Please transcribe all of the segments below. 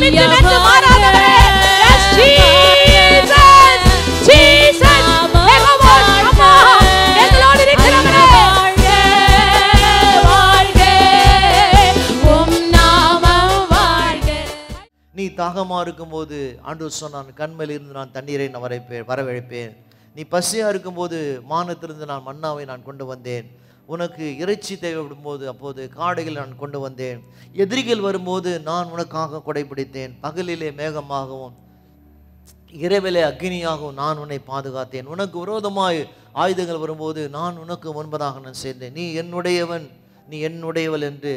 நிமித்தம் என்று மாறாதவரே Yes, Jesus. Jesus. Jehovah ஷம்மா. எங்களோடு இருக்கிறவரே. நீ தாகமா இருக்கும்போது ஆண்டவர் சொன்னான் கண்மையில் இருந்து நான் தண்ணீரை நான் வரைப்பேன் வரவழைப்பேன் நீ பசியா இருக்கும்போது மானத்திலிருந்து நான் மன்னாவை நான் கொண்டு வந்தேன் உனக்கு இறைச்சி தேவைப்படும் போது அப்போது காடைகள் நான் கொண்டு வந்தேன் எதிரிகள் வரும்போது நான் உனக்காக கொடைப்பிடித்தேன் பகலிலே மேகமாகவும் இரவிலே அக்னியாகவும் நான் உன்னை பாதுகாத்தேன் உனக்கு விரோதமாய் ஆயுதங்கள் வரும்போது நான் உனக்கு முன்பதாக நான் சேர்ந்தேன் நீ என்னுடையவன் நீ என்னுடையவள் என்று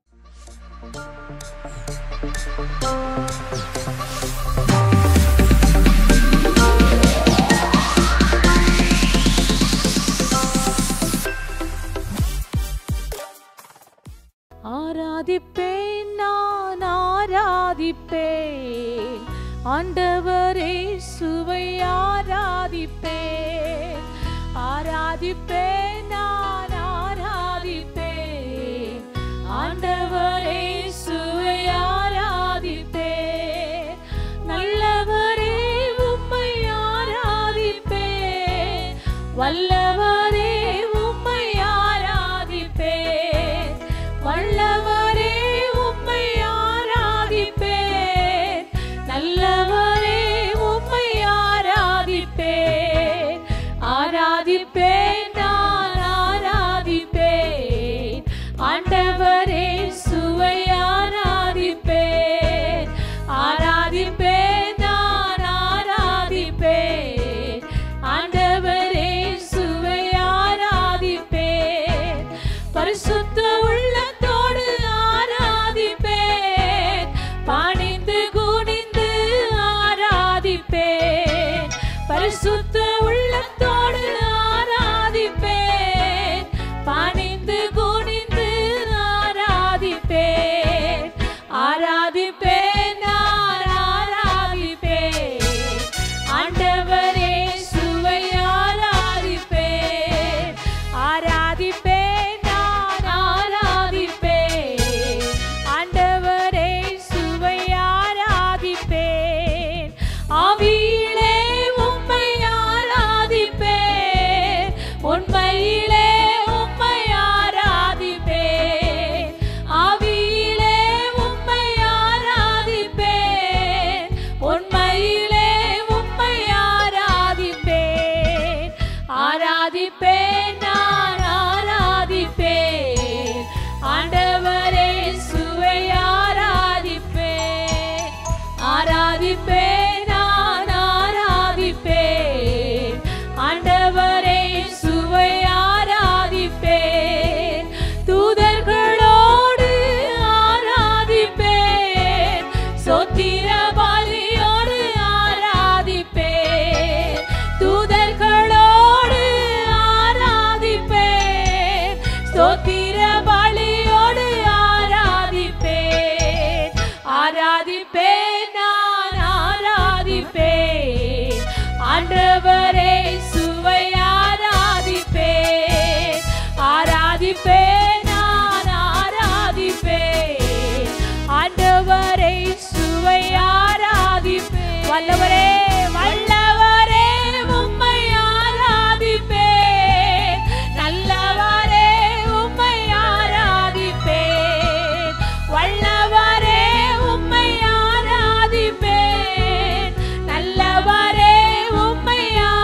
ஆராதிப்பேன் நான் ஆராதிப்பேன் ஆண்டவரே சுவை ஆராதிப்பேன் ஆராதிப்பேன் நான் ஆராதிப்பேன் ஆண்டவரே சுவை ஆராதிப்பேன் நல்லவரே உம்மை ஆராதிப்பேன் வல்லவரே உம்மை ஆராதிப்பேன் வல்லவரே உம்மை ஆராதிப்பேன் நல்லவரே உம்மை ஆராதிப்பேன் ஆராதிப்பேன் நான் ஆராதிப்பேன் ஆண்டவரே சுவை ஆராதிப்பேன் ஆராதிப்பேன் நான் ஆராதிப்பேன் ஆண்டவரே சுவை ஆராதிப்பேன் பரிசுத்த உள்ளத்தோடு ஆராதிப்பேன் பணிந்து குனிந்து ஆராதிப்பேன் பரிசுத்த உள்ளத்தோடு ஆராதிப்பேன் பணிந்து குனிந்து ஆராதிப்பேன் ஆராதிப்பேன் நான் ஆராதிப்பேன் ஆண்டவரே சுவை ஆராதிப்பேன் ஆராதிப்பேன் நான் ஆராதிப்பேன் ஆண்டவரே சுவை ஆராதிப்பேன் ஆவியிலே உம்மை ஆராதிப்பேன் உண்மையிலே உம்மை ஆராதிப்பேன் ஆவியிலே உம்மை ஆராதிப்பேன் உண்மையிலே உம்மை ஆராதிப்பேன் ஆராதிப்பேன் நான் ஆராதிப்பேன் ஆண்டவரே சுவை ஆராதிப்பேன் ஆராதிப்பேன் நான் ஆராதிப்பேன் ஆண்டவரே சுவை ஆராதிப்பேன் தூதர்களோடு ஆராதிப்பேன் சொத்திர பலியோடு ஆராதிப்பேன் தூதர்களோடு ஆராதிப்பேன் ஸ்தோத்திர பலியோடு ஆராதிப்பேன் ஆராதிப்பேன் நான் ஆராதிப்பேன் ஆண்டவரே சுவை ஆராதிப்பேன் ஆராதிப்பேன் நான் ஆராதிப்பேன் ஆண்டவரை சுவை ஆராதிப்பேன் வல்லவரே வல்லவரே உம்மை ஆராதிப்பேன் நல்லவரே உம்மை ஆராதிப்பேன் வல்லவரே உம்மை ஆராதிப்பேன் நல்லவரே உம்மை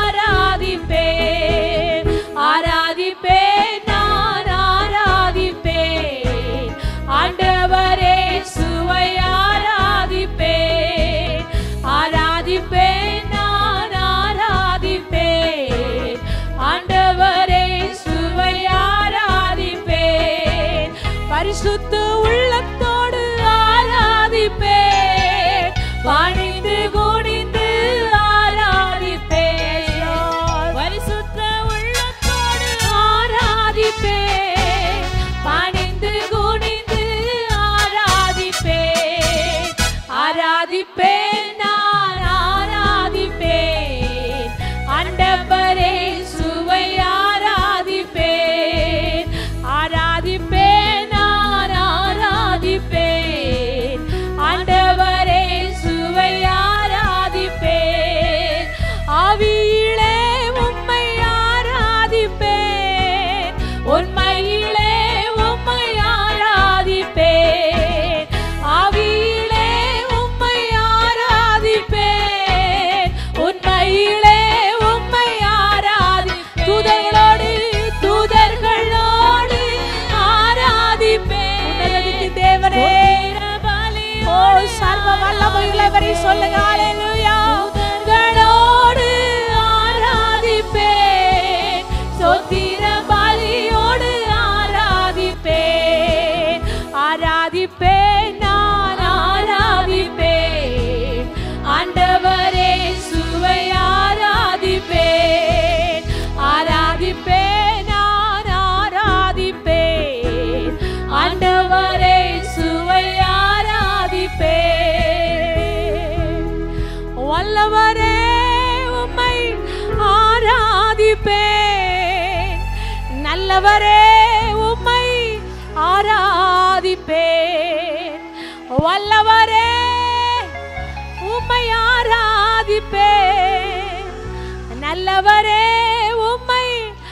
ஆவியுள்ளவரை சொல்லுங்க ஹalleluya கணோடு ஆராதிப்பேன் சொத்திர பலியோடு ஆராதிப்பேன் ஆராதிப்பேன் நான் ஆராதிப்பேன் ஆண்டவரே சுவை ஆராதிப்பேன் ஆராதிப்பேன் நான் ஆராதிப்பேன் ஆண்டவரே சுவை ஆராதிப்பேன் வல்லவரே உம்மை ஆராதிப்பேன் நல்லவரே உம்மை ஆராதிப்பேன் வல்லவரே உம்மை ஆராதிப்பேன் நல்லவரே உம்மை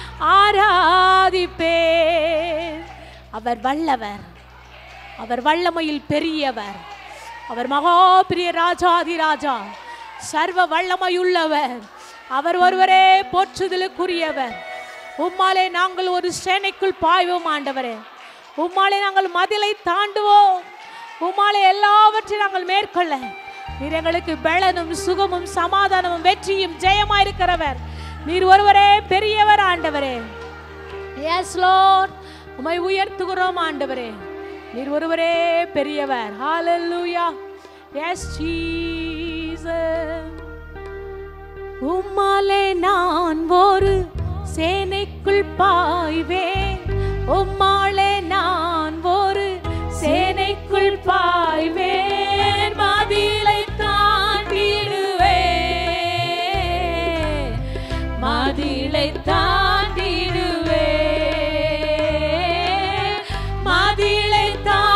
ஆராதிப்பேன் அவர் வல்லவர் அவர் வல்லமையில் பெரியவர் அவர் மகா பிரிய ராஜாதி ராஜா சர்வ வல்லமையுள்ளவர் அவர் ஒருவரே போற்றுதலுக்குரியவர் உம்மாலே நாங்கள் ஒரு சேனைக்குள் பாய்வோம் ஆண்டவரே உம்மாலே நாங்கள் மதிலை தாண்டுவோம் உம்மாலே எல்லாவற்றையும் நாங்கள் மேற்கொள்ள நீர் எங்களுக்கு பலனும் சுகமும் சமாதானமும் வெற்றியும் ஜெயமாயிருக்கிறவர் நீர் ஒருவரே பெரியவர் ஆண்டவரே எஸ் லார்ட் உம்மை உயர்த்துகிறோம் ஆண்டவரே நீர் ஒருவரே பெரியவர் ஹalleluya எஸ் ஜீசஸ் உம்மாலே நான் ஒரு சேனைக்குள் பாய்வேன் உம்மாலே நான் ஒரு சேனைக்குள் பாய்வேன் மதிலை தாண்டிடுவேன் மதிலை தாண்டிடுவேன் மதிலை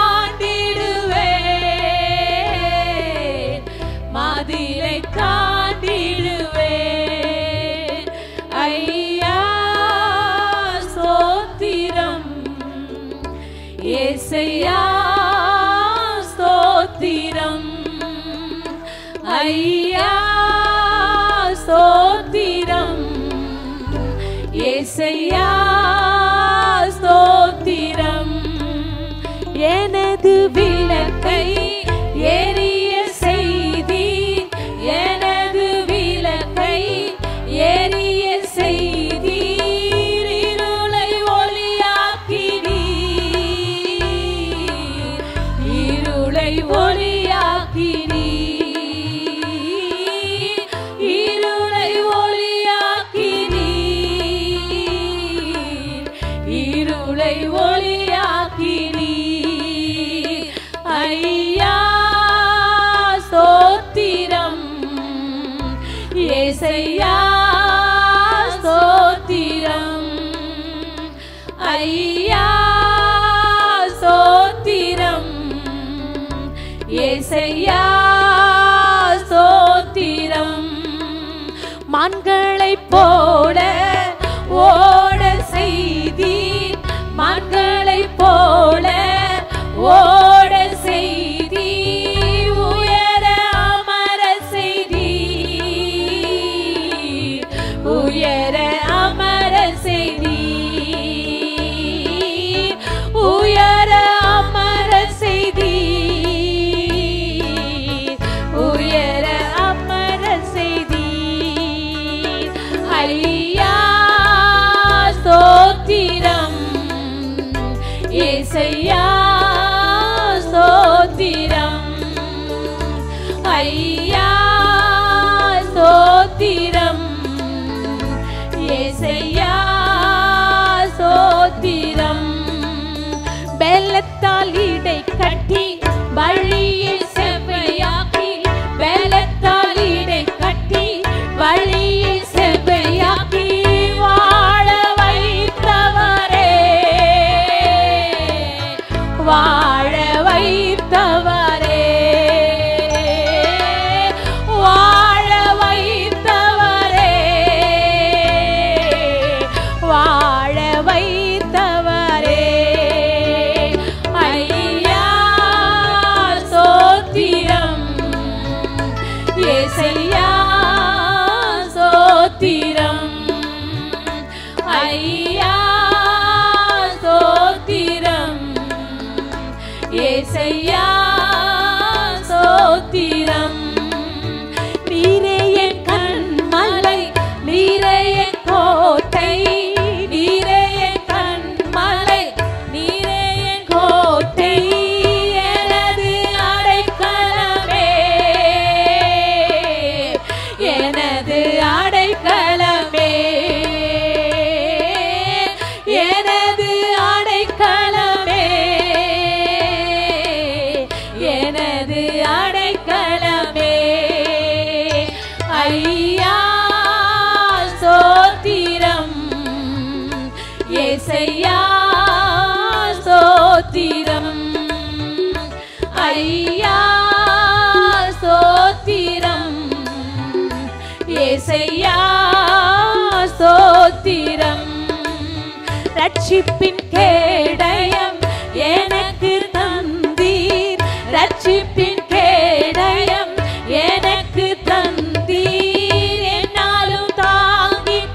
தாண்டிடுவேன் மதிலை தாண்டிடுவேன் ஐயா சோத்திரம் ஏசையா ஸ்தோத்திரம் ஐயா ஸ்தோத்திரம் ஏசையா ஸ்தோத்திரம் எனது விளக்கை எரிய செய்தி எனது விளக்கை எரிய செய்தி இருளை ஒளியாக்கினீர் இருளை ஒளியாக்கினீர் இருளை ஒளியாக்கினீர் இருளை ஒளியாக்கினீர் ஐயா ஸ்தோத்திரம் ஏசையா ஸ்தோத்திரம் ஐயா ஸ்தோத்திரம் ஏசையா ஸ்தோத்திரம் மான்களைப் போல ஓட செய்தீர் மான்களைப் போல ஓட செய்தி உயர அமர செய்தி உயர அமர செய்தி உயர அமர செய்தி உயர அமர செய்தி ஐயா ஸ்தோத்திரம் ஏசையா ஸ்தோத்திரம் ஐயா ஸ்தோத்திரம் ஏசையா ஸ்தோத்திரம் பெல்லத்தால் இடை கட்டி வழியை செவ்வையாக்கி பெல்லத்தால் இடை கட்டி வழியை செவ்வையாக்கி வாழ வைத்தவரே வாழ வைத்தவரே வாழ வைத்தவரே வாழ வைத்தவரே ஐயா சோத்திரம் ஏசையா சோத்திரம் ஐயா சோத்திரம் ஏசையா சோத்திரம் ஏசையா ஸ்தோத்திரம் ரட்சிப்பின் கேடயம் எனக்கு தந்தீர் ரட்சிப்பின் கேடயம் எனக்கு தந்தீர் என்னாலும் தாங்கிக்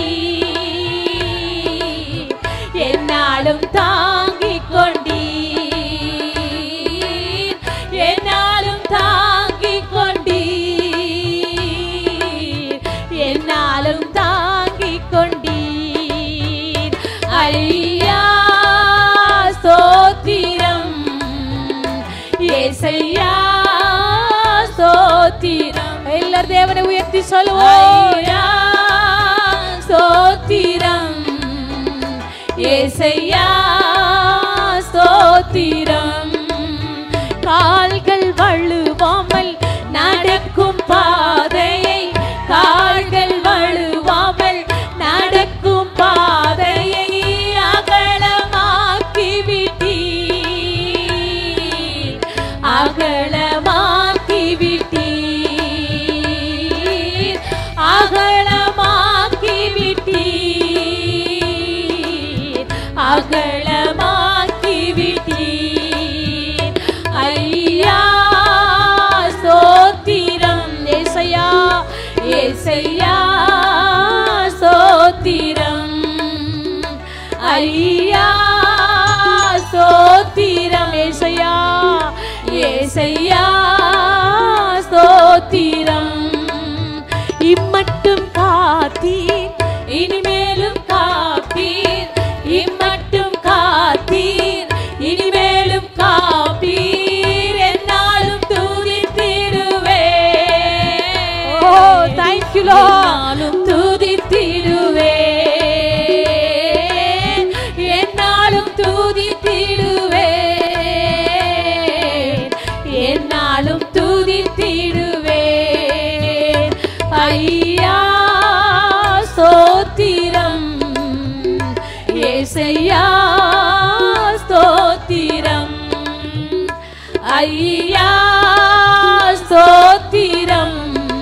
கொண்டீர் என்னாலும் தாங்கிக் கொண்டீர் என்னாலும் தாங்கிக் கொண்டீர் என்னாலும் தாங்கிக் கொண்டீர் ஐயா ஸ்தோத்திரம் ஏசையா ஸ்தோத்திரம் எல்லார் தேவனை உயர்த்தி சொல்லுவோம் ஐயா ஸ்தோத்திரம் ஏசையா ஸ்தோத்திரம் கால்கள் வழுவாமல் நடக்கும் பாதையை கால்கள் வழுவாமல் நடக்கும் பாதையை அகலமாக்கி விட்டீர் அகலமாக்கி விட்டீர் அகலமாக்கி விட்டீர் அகலமாக்கி விட்டீர் ஐயா சோத்திரம் ஏசையா ஏசையா சோத்திரம் ஐயா சோத்திரம் ஏசையா ஏசையா ஸ்தோத்திரம் இம்மட்டும் காத்தீர் இனிமேலும் காப்பீர் இம்மட்டும் காத்தீர் இனிமேலும் காப்பீர் என்னாலும் துதித்திடுவே ஓ தேங்க் யூ லார்ட் துதித்திடுவே என்னாலும் துதித்திடுவே என்னாலும் துதித்திடுவே ஐயா ஸ்தோத்திரம் ஏசையா ஸ்தோத்திரம் ஐயா ஸ்தோத்திரம்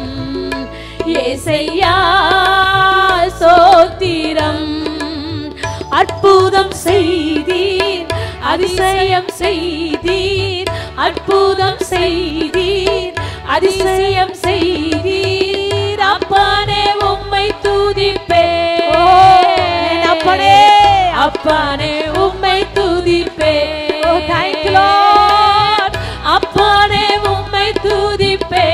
ஏசையா ஸ்தோத்திரம் அற்புதம் செய்தீர் அதிசயம் செய்தீர் அற்புதம் செய்தீர் அதிசயம் செய்தீர் அப்பனே உம்மை துதிப்பே அப்பனே அப்பனே உம்மை துதிப்பே ஓ தேங்க் யூ லார்ட் அப்பனே உம்மை துதிப்பே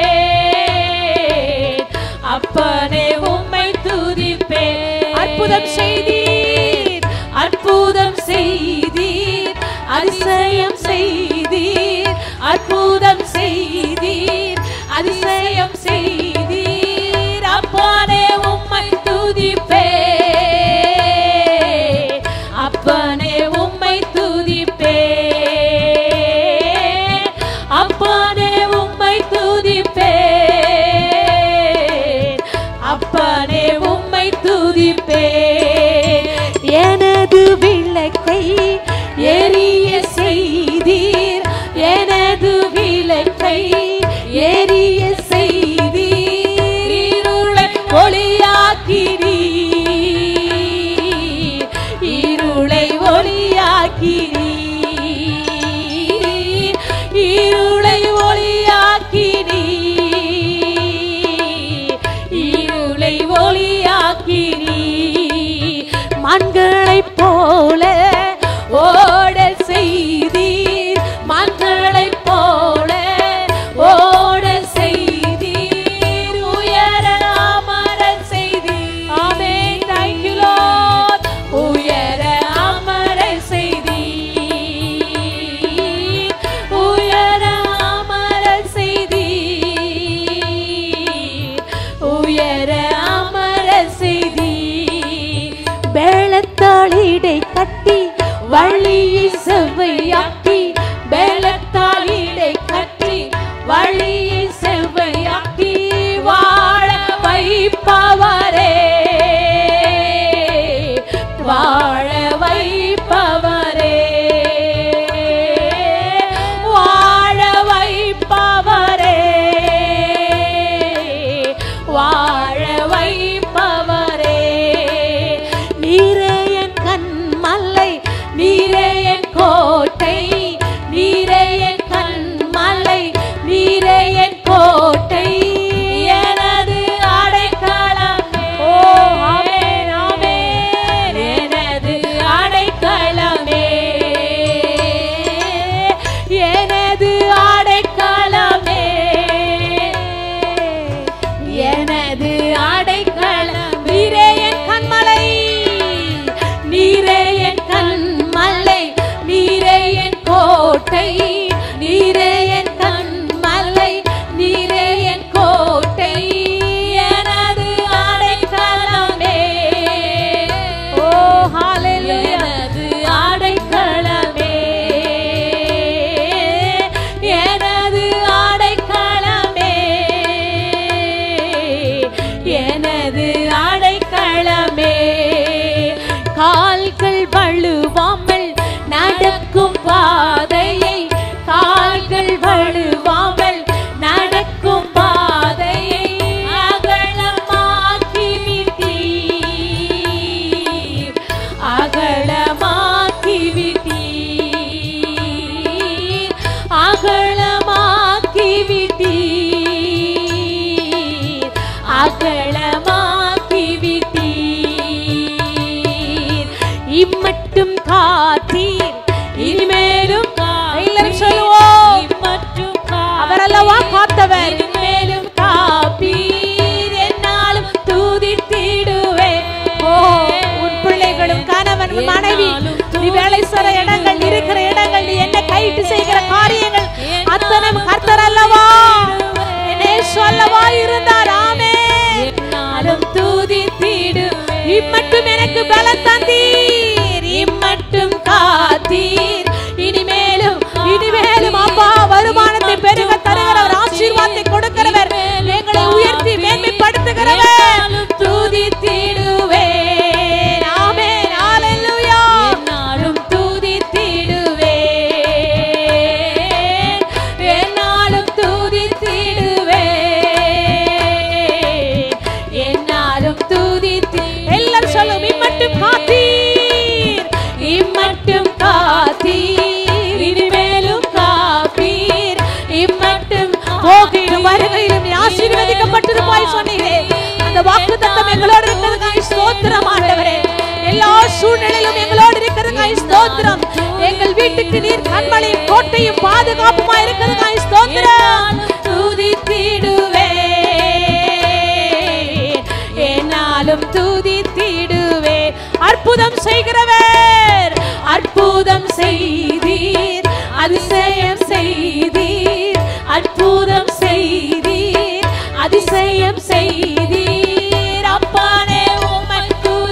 அப்பனே உம்மை துதிப்பே அற்புதம் செய்தீர் அற்புதம் செய்தீர் அதிசயம் செய்தீர் அற்புதம் செய்தீர் அதிசயம் செய்தீர் அப்பனே உம்மை துதிப்பே அப்ப காத்தவர் மேலும் காப்பீர் என்னாலும் துதித்திடுவேன் ஓ உன் பிள்ளைகளும் கணவன் மனைவி நீ வேலை செய்ற இடங்கள் இருக்கிற இடங்கள் நீ என்ன கைட்டு செய்கிற காரியங்கள் அத்தனை கர்த்தர் அல்லவா என்னே சொல்லவா இருந்தார் ஆமே என்னாலும் துதித்திடு இம்மட்டும் எனக்கு பலம் தந்தீர் இம்மட்டும் காத்தீர் இனிமேலும் இனிமேலும் அப்பா வருமானத்தை பெருக தருகிறவர் ஆசீர்வாதத்தை கொடுக்கிறவர் எங்களை உயர்த்தி மேன்மைப்படுத்துகிறவர் துதித்திடுவேன் ஆமென் ஹalleluya என்னாலும் துதித்திடுவேன் என்னாலும் துதித்திடுவேன் என்னாலும் துதித்தி எல்லாரும் சொல்லும் இம்மட்டும் காத்தீர் இம்மட்டும் காத்தீர் இனிமேலும் காப்பீர் இம்மட்டும் போகையிலும் வருகையிலும் நீ ஆசீர்வதிக்கப்பட்டிருப்பாய் சொன்னீரே அந்த வாக்குத்தத்தம் எங்களோடு இருக்கிறதுக்காய் ஸ்தோத்திரம் ஆண்டவரே எல்லா சூழ்நிலையிலும் எங்களோடு இருக்கிறதுக்காய் ஸ்தோத்திரம் எங்கள் வீட்டுக்கு நீர் கண்மலையும் கோட்டையும் பாதுகாப்புமா இருக்கிறதுக்காய் ஸ்தோத்திரம் துதித்திடுவேன் என்னாலும் துதித்திடுவேன் அற்புதம் செய்கிறவர் அற்புதம் செய்தீர் அதிசயம் செய்தீர் அற்புதம் செய்தீர் அதிசயம் செய்தீர் அப்பானே உம்மை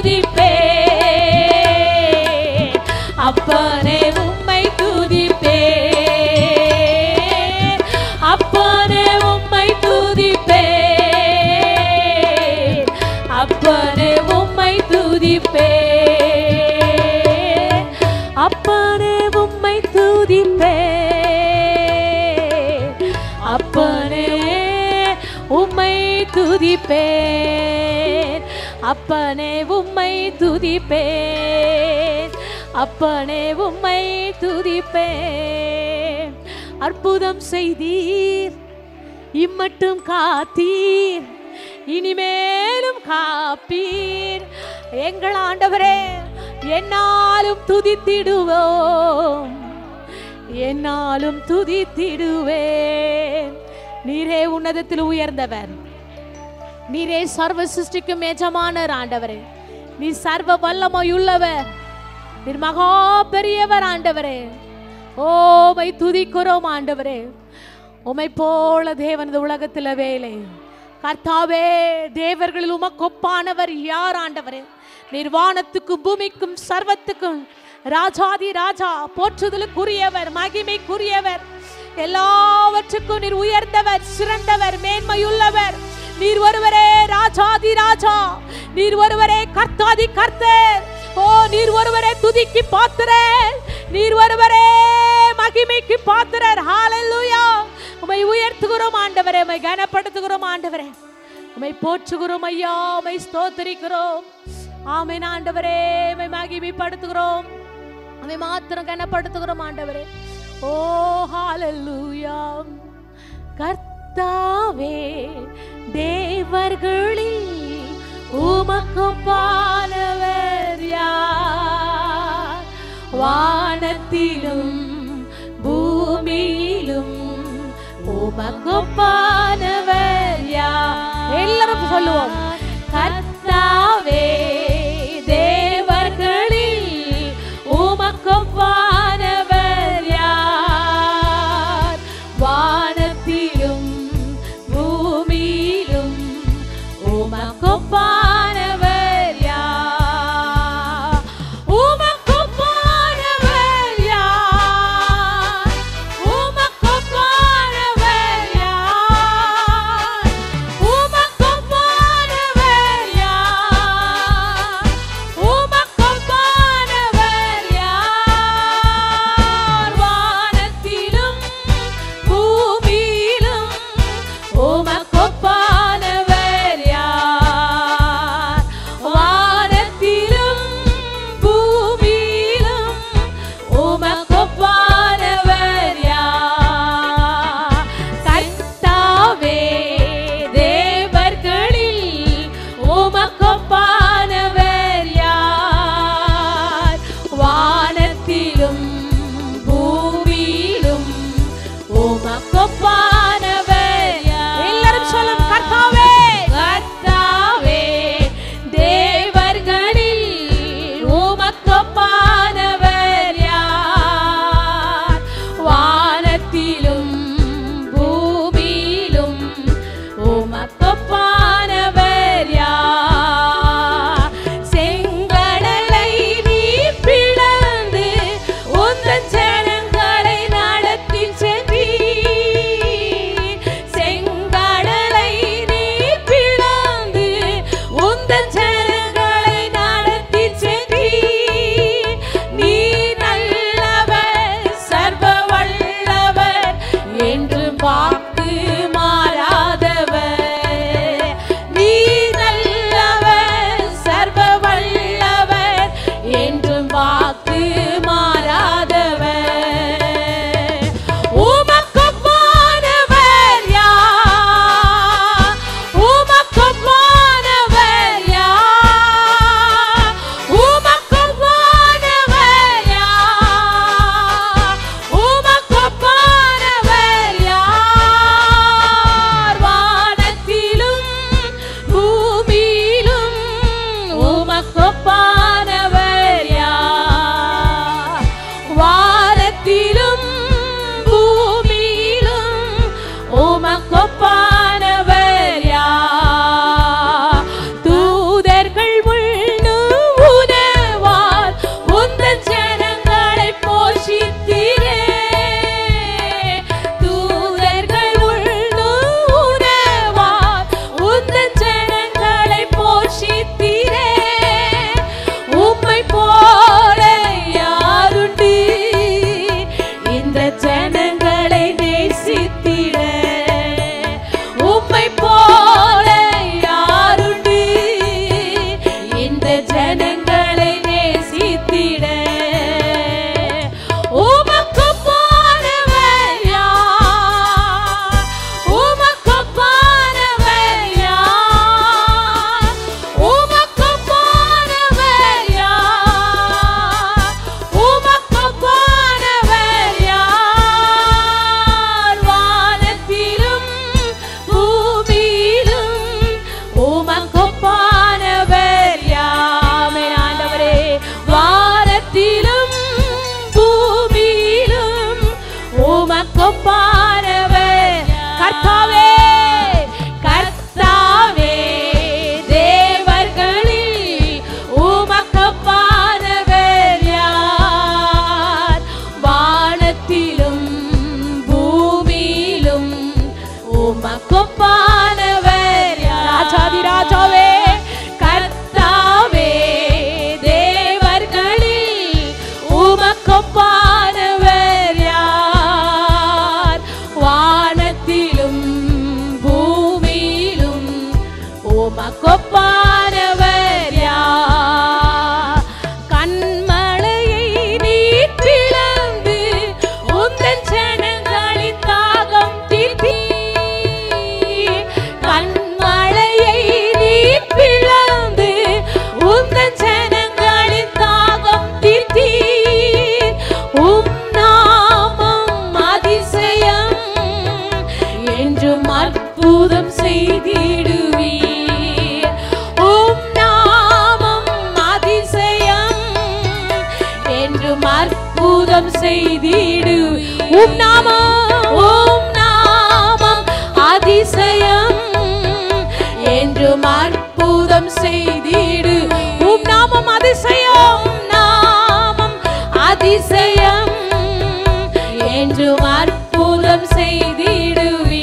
துதிப்பேன் அப்பனே உம்மை துதிப்பேன் அப்பனே உம்மை துதிப்பேன் அப்பனே உம்மை துதிப்பேன் அப்பனே உம்மை துதிப்பேன் அப்பனே உம்மை துதிப்பேன் அப்பனே உம்மை துதிப்பேன் அப்பனே உம்மை துதிப்பேன் அற்புதம் செய்தீர் இம்மட்டும் காத்தீர் இனிமேலும் காப்பீர் எங்கள் ஆண்டவரே என்னாலும் துதித்திடுவோம் என்னாலும் துதித்திடுவேன் நீரே உன்னதத்தில் உயர்ந்தவர் நீரே சர்வ சிருஷ்டிக்கும் எஜமானர் ஆண்டவரே நீ சர்வ வல்லமையுள்ளவர் நீர் மகா பெரியவர் ஆண்டவரே ஓமை துதிக்கிறோம் ஆண்டவரே உமை போல தேவன் இந்த உலகத்தில் வேலை கர்த்தாவே தேவர்களில் உமக்கொப்பானவர் யார் ஆண்டவரே நீர் வானத்துக்கும் பூமிக்கும் சர்வத்துக்கும் ராஜாதி ராஜா போற்றுதலுக்குரியவர் மகிமைக்குரியவர் எல்லாவற்றுக்கும் நீர் உயர்ந்தவர் சிறந்தவர் மேன்மையுள்ளவர் நீர் ஒருவரே ராஜாதி ராஜா நீர் ஒருவரே கர்த்தாதி கர்த்தர் ஓ நீர் ஒருவரே துதிக்கு பாத்திரர் நீர் ஒருவரே மகிமைக்கு பாத்திரர் ஹalleluya உம்மை உயர்த்துகிறோம் ஆண்டவரே உம்மை கனப்படுத்துகிறோம் ஆண்டவரே உம்மை போற்றுகிறோம் ஐயா உம்மை ஸ்தோத்திரிக்கிறோம் ஆமென் ஆண்டவரே உம்மை மகிமைப்படுத்துகிறோம் உம்மை மாத்திரம் கனப்படுத்துகிறோம் ஆண்டவரே ஓ ஹalleluya கர்த்தாவே தேவர்களில் உமக்கொப்பானவர் யார் வானத்திலும் பூமியிலும் உமக்கொப்பானவர் யார் எல்லாரும் சொல்லுவோம் கர்த்தாவே தேவர்களில் உமக்கொப்பானவர் யார் வானத்திலும் பூமியிலும் உமக்கொப்பானவர் யார் உமக்கொப்பானவர் யார் உமக்கொப்பானவர் யார் உமக்கொப்பானவர் உமக்கொப்பானவர் யார் தூதர்கள் முன்னு உதவார் உந்தன் ஜனங்களை போஷித்தீரே தூதர்கள் முன்னு உதவார் உந்தன் ஜனங்களை போஷித்தீரே உம்மை போல யாருண்டு இந்த ஜனங்களை நேசித்திட உம்மை போல யாருண்டு இந்த ஜனங்களை நேசித்திட உமக்கு போனவர் யார் உமக்கு போனவர் யார் உமக்கு போனவர் யார் உமக்கு போனவர் யார் வானத்திலும் பூமியிலும் உமக்கு போனவர் யாமே ஆண்டவரே வானத்திலும் பூமியிலும் உமக்கு போனவர் கர்த்தாவே கர்த்தாவே தேவர்களில் உமக்கு போனவர் யார் வானத்திலும் பூமியிலும் உமக்கு போனவர் யார் ராஜாதி ராஜாவே கர்த்தாவே தேவர்களில் உமக்கு போனவர் யார் வானத்திலும் பூமியிலும் உமக்கொப்பானவர் யார் கண்மலையை நீர் பிளந்து உந்தன் ஜனங்களின் தாகம் தீர்த்தி கண்மலையை நீர் பிளந்து உந்தன் ஜனங்களின் தாகம் தீர்த்தி உம் நாமம் அதிசயம் என்றும் அற்புதம் செய்திடுவீர் உம் நாமம் அதிசயம் என்றும் அற்புதம் செய்திடு உம் நாமம் உம் நாமம் அதிசயம் என்றும் அற்புதம் செய்திடு உம் நாமம் அதிசயம் நாமம் அதிசயம் என்றும் அற்புதம் செய்திடுவீ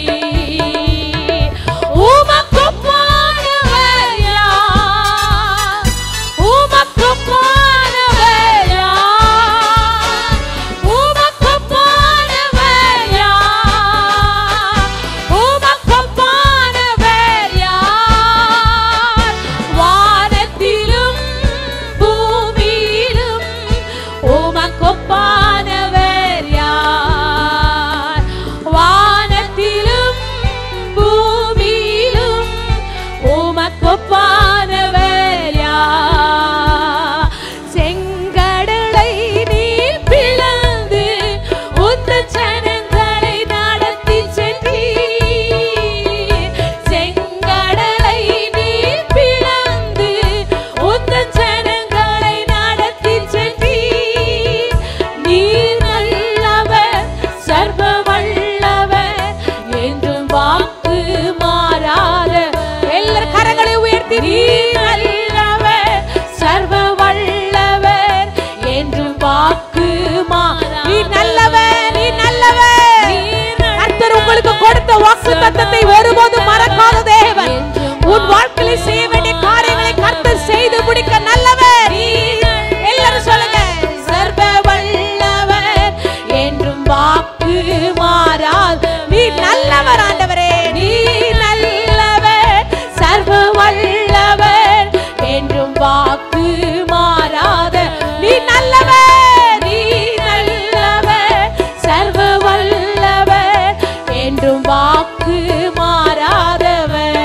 உமக்கு போனவர் யார் உமக்கு போனவர் யார் உமக்கு போனவர் யார் உமக்கு போனவர் யார் வானத்திலும் பூமியிலும் உமக்கு போனவர் யார் வானத்திலும் பூமியிலும் உமக்கு போனவர் யார் செங்கடலை நீர் பிளந்து உந்த ஜனங்களை நடத்தி சென்றீர் செங்கடலை நீர் பிளந்து உந்த ஜனங்களை நடத்தி சென்றீர் நீர் நல்லவர் சர்வ வல்லவர் என்றும் வாக்கு மாறாத எல்லார் கரங்களை உயர்த்தி நீர் நல்லவர் சர்வ வல்லவர் என்றும் வாக்கு மாறா நீ நல்லவர் நீ நல்லவர் கர்த்தர் உங்களுக்கு கொடுத்த வாக்கு தத்தத்தை ஒருபோதும் மறக்காத தேவன் உன் வாழ்க்கையில் செய்ய வேண்டிய காரியங்களை கர்த்தர் செய்து முடிக்க நல்லவர் எல்லாரும் சொல்லுங்க சர்வ வல்லவர் என்றும் வாக்கு மாறாது நீ நல்லவர் ஆண்டவரே நீ நல்லவர் சர்வ வல்லவர் என்றும் வாக்கு மாறாத நீ நல்லவர் நீ நல்லவர் சர்வ வல்லவர் என்றும் வாக்கு மாறாதவர்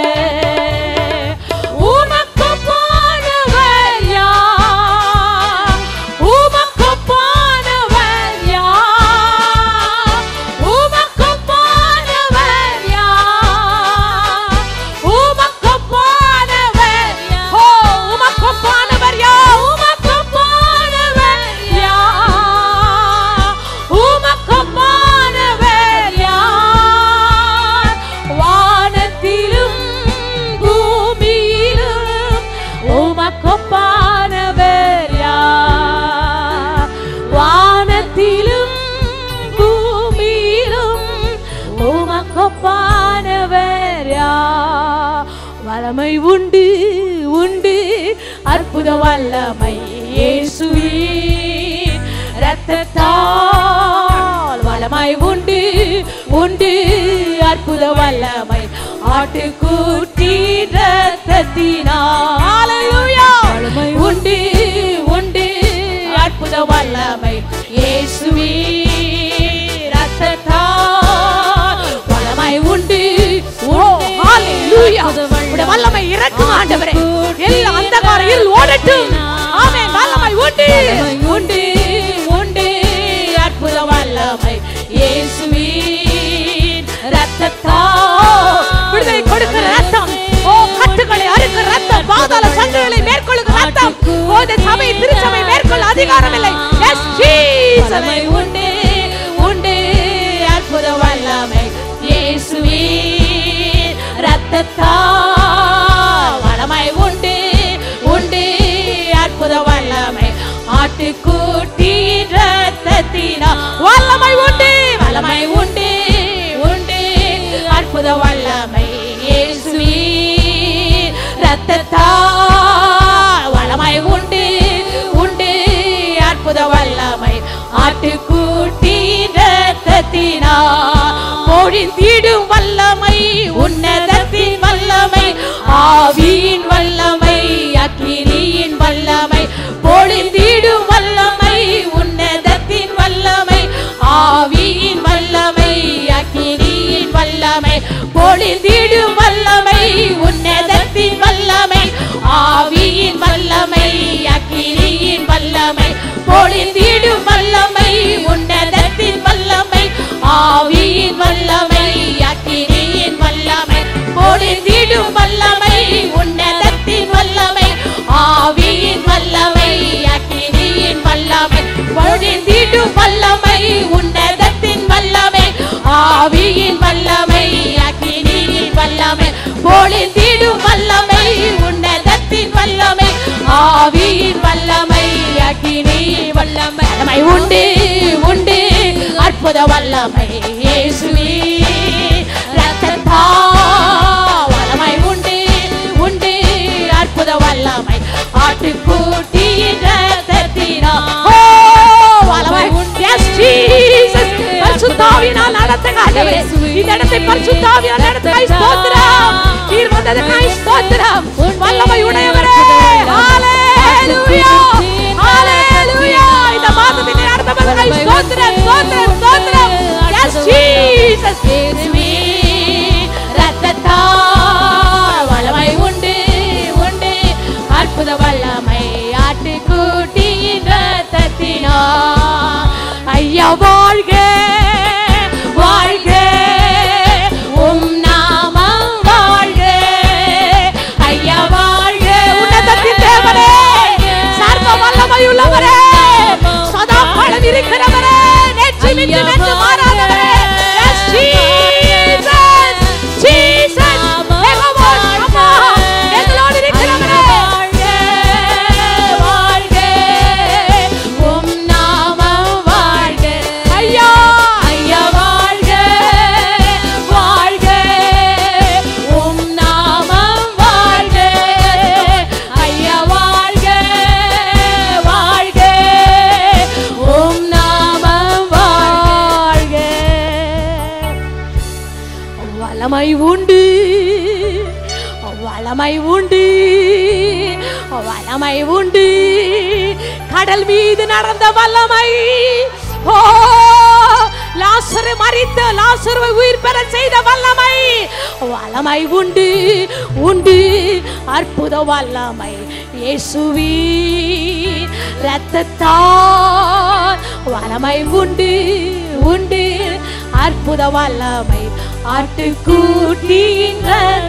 உமக்கு போனவர் யார் உமக்கு போனவர் யார் உமக்கு போனவர் யார் உமக்கு போனவர் யார் ஓ உமக்கு போனவர் யார் உமக்கு போனவர் யார் உமக்கு போனவர் யார் வல்லமை உண்டு உண்டு அற்புத வல்லமை இயேசுவே ரத்தத்தால் வல்லமை உண்டு உண்டு அற்புத வல்லமை ஆட்டுக்குட்டி ரத்தத்தினால் ஹalleluya உண்டு உண்டு அற்புத வல்லமை இயேசுவே ரத்தத்தால் வல்லமை உண்டு ஓ ஹalleluya உடைய வல்லமை இறக்கும் ஆண்டவரே எல்லா அந்தகார இருள் ஓடட்டும் ஆமென் வல்லமை உண்டு உண்டு உண்டு அற்புத வல்லமை இயேசுவின் ரத்தத்தால் விடுதலை கொடுக்கிற ரத்தம் ஓ கட்டுகளை அறுக்கிற ரத்தம் பாதாள சங்குகளை மேற்கொள்ளுகிற ரத்தம் ஓ இந்த சபை திருச்சபை மேற்கொள்ள அதிகாரம் இல்லை எஸ் ஜீசஸ் உண்டு உண்டு அற்புத வல்லமை இயேசுவின் ரத்தத்தால் வல்லமை உண்டு உண்டு அற்புத வல்லமை ஆட்டுக்குட்டி ரத்தத்தினா வல்லமை உண்டு வல்லமை உண்டு உண்டு அற்புத வல்லமை இயேசுவின் ரத்தத்தால் வல்லமை உண்டு உண்டு அற்புத வல்லமை ஆட்டுக்குட்டி ரத்தத்தினா பொழிந்திடும் வல்லமை உன்னதத்தின் வல்லமை ஆவியின் வல்லமை அக்கினியின் வல்லமை பொழிந்திடும் வல்லமை உன்னதத்தின் வல்லமை ஆவியின் வல்லமை அக்கினியின் வல்லமை பொழிந்திடும் வல்லமை உன்னதத்தின் வல்லமை ஆவியின் வல்லமை அக்கினியின் வல்லமை பொழிந்திடும் வல்லமை உன்னதத்தின் வல்லமை ஆவியின் வல்லமை அக்கினியின் வல்லமை பொழிந்திடும் வல்லமை உன்னதத்தின் வல்லமை ஆவியின் வல்லமை அக்கினியின் வல்லமை பொழிந்திடும் வல்லமை உன்னதத்தின் வல்லமை ஆவியின் வல்லமை அக்கினியின் வல்லமை பொழிந்திடும் வல்லமை உன்னதத்தின் வல்லமை ஆவியின் வல்லமை அக்கினியின் வல்லமை வல்லமை உண்டு உண்டு அற்புத வல்லமை இயேசுவே ரத்தத்தா வல்லமை உண்டு உண்டு அற்புத வல்லமை ஆட்டுக்குட்டியின் ரத்தத்தினா ஓ வல்லமை உண்டு எஸ் ஜீசஸ் பரிசுத்தாவினால் நடத்துங்க ஆண்டவரே இந்த இடத்தை பரிசுத்தாவினால் நடத்துங்க ஸ்தோத்திரம் நீர் வந்ததற்காய் ஸ்தோத்திரம் வல்லமை உடையவரே ஹalleluya ஹalleluya இந்த மாதத்திலே நடத்தப்படுகிற ஸ்தோத்திரம் ஸ்தோத்திரம் ஸ்தோத்திரம் எஸ் ஜீசஸ் இயேசுவே ரத்தத்தால் வல்லமை உண்டு உண்டு அற்புத வல்லமை ஆட்டுக்குட்டியின் ரத்தத்தினால் ஐயா வாழ்க வாழ்க உம் நாமம் வாழ்க ஐயா வாழ்க உன்னதத்தின் தேவனே சர்வ வல்லமையுள்ளவரே சதா காலம் இருக்கிறவரே நேற்று இன்று என்று மாறாதவரே Yes, Jesus, Jesus, யெகோவா ஷம்மா, எங்களோடு இருக்கிறவரே. வாழ்க, உம் நாமம் வாழ்க. ஐயா, ஐயா வாழ்க, வாழ்க, உம் நாமம் வாழ்க. ஐயா வாழ்க, வாழ்க, உம் நாமம் வாழ்க. வல்லமை உண்டு வல்லமை உண்டு வல்லமை உண்டு கடல் மீது நடந்த வல்லமை ஓ லாசரு மறித்த லாசருவை உயிர் பெற செய்த வல்லமை வல்லமை உண்டு உண்டு அற்புத வல்லமை இயேசுவி ரத்தத்தால் வல்லமை உண்டு உண்டு அற்புத வல்லமை ஆட்டுக்கூட்டியின்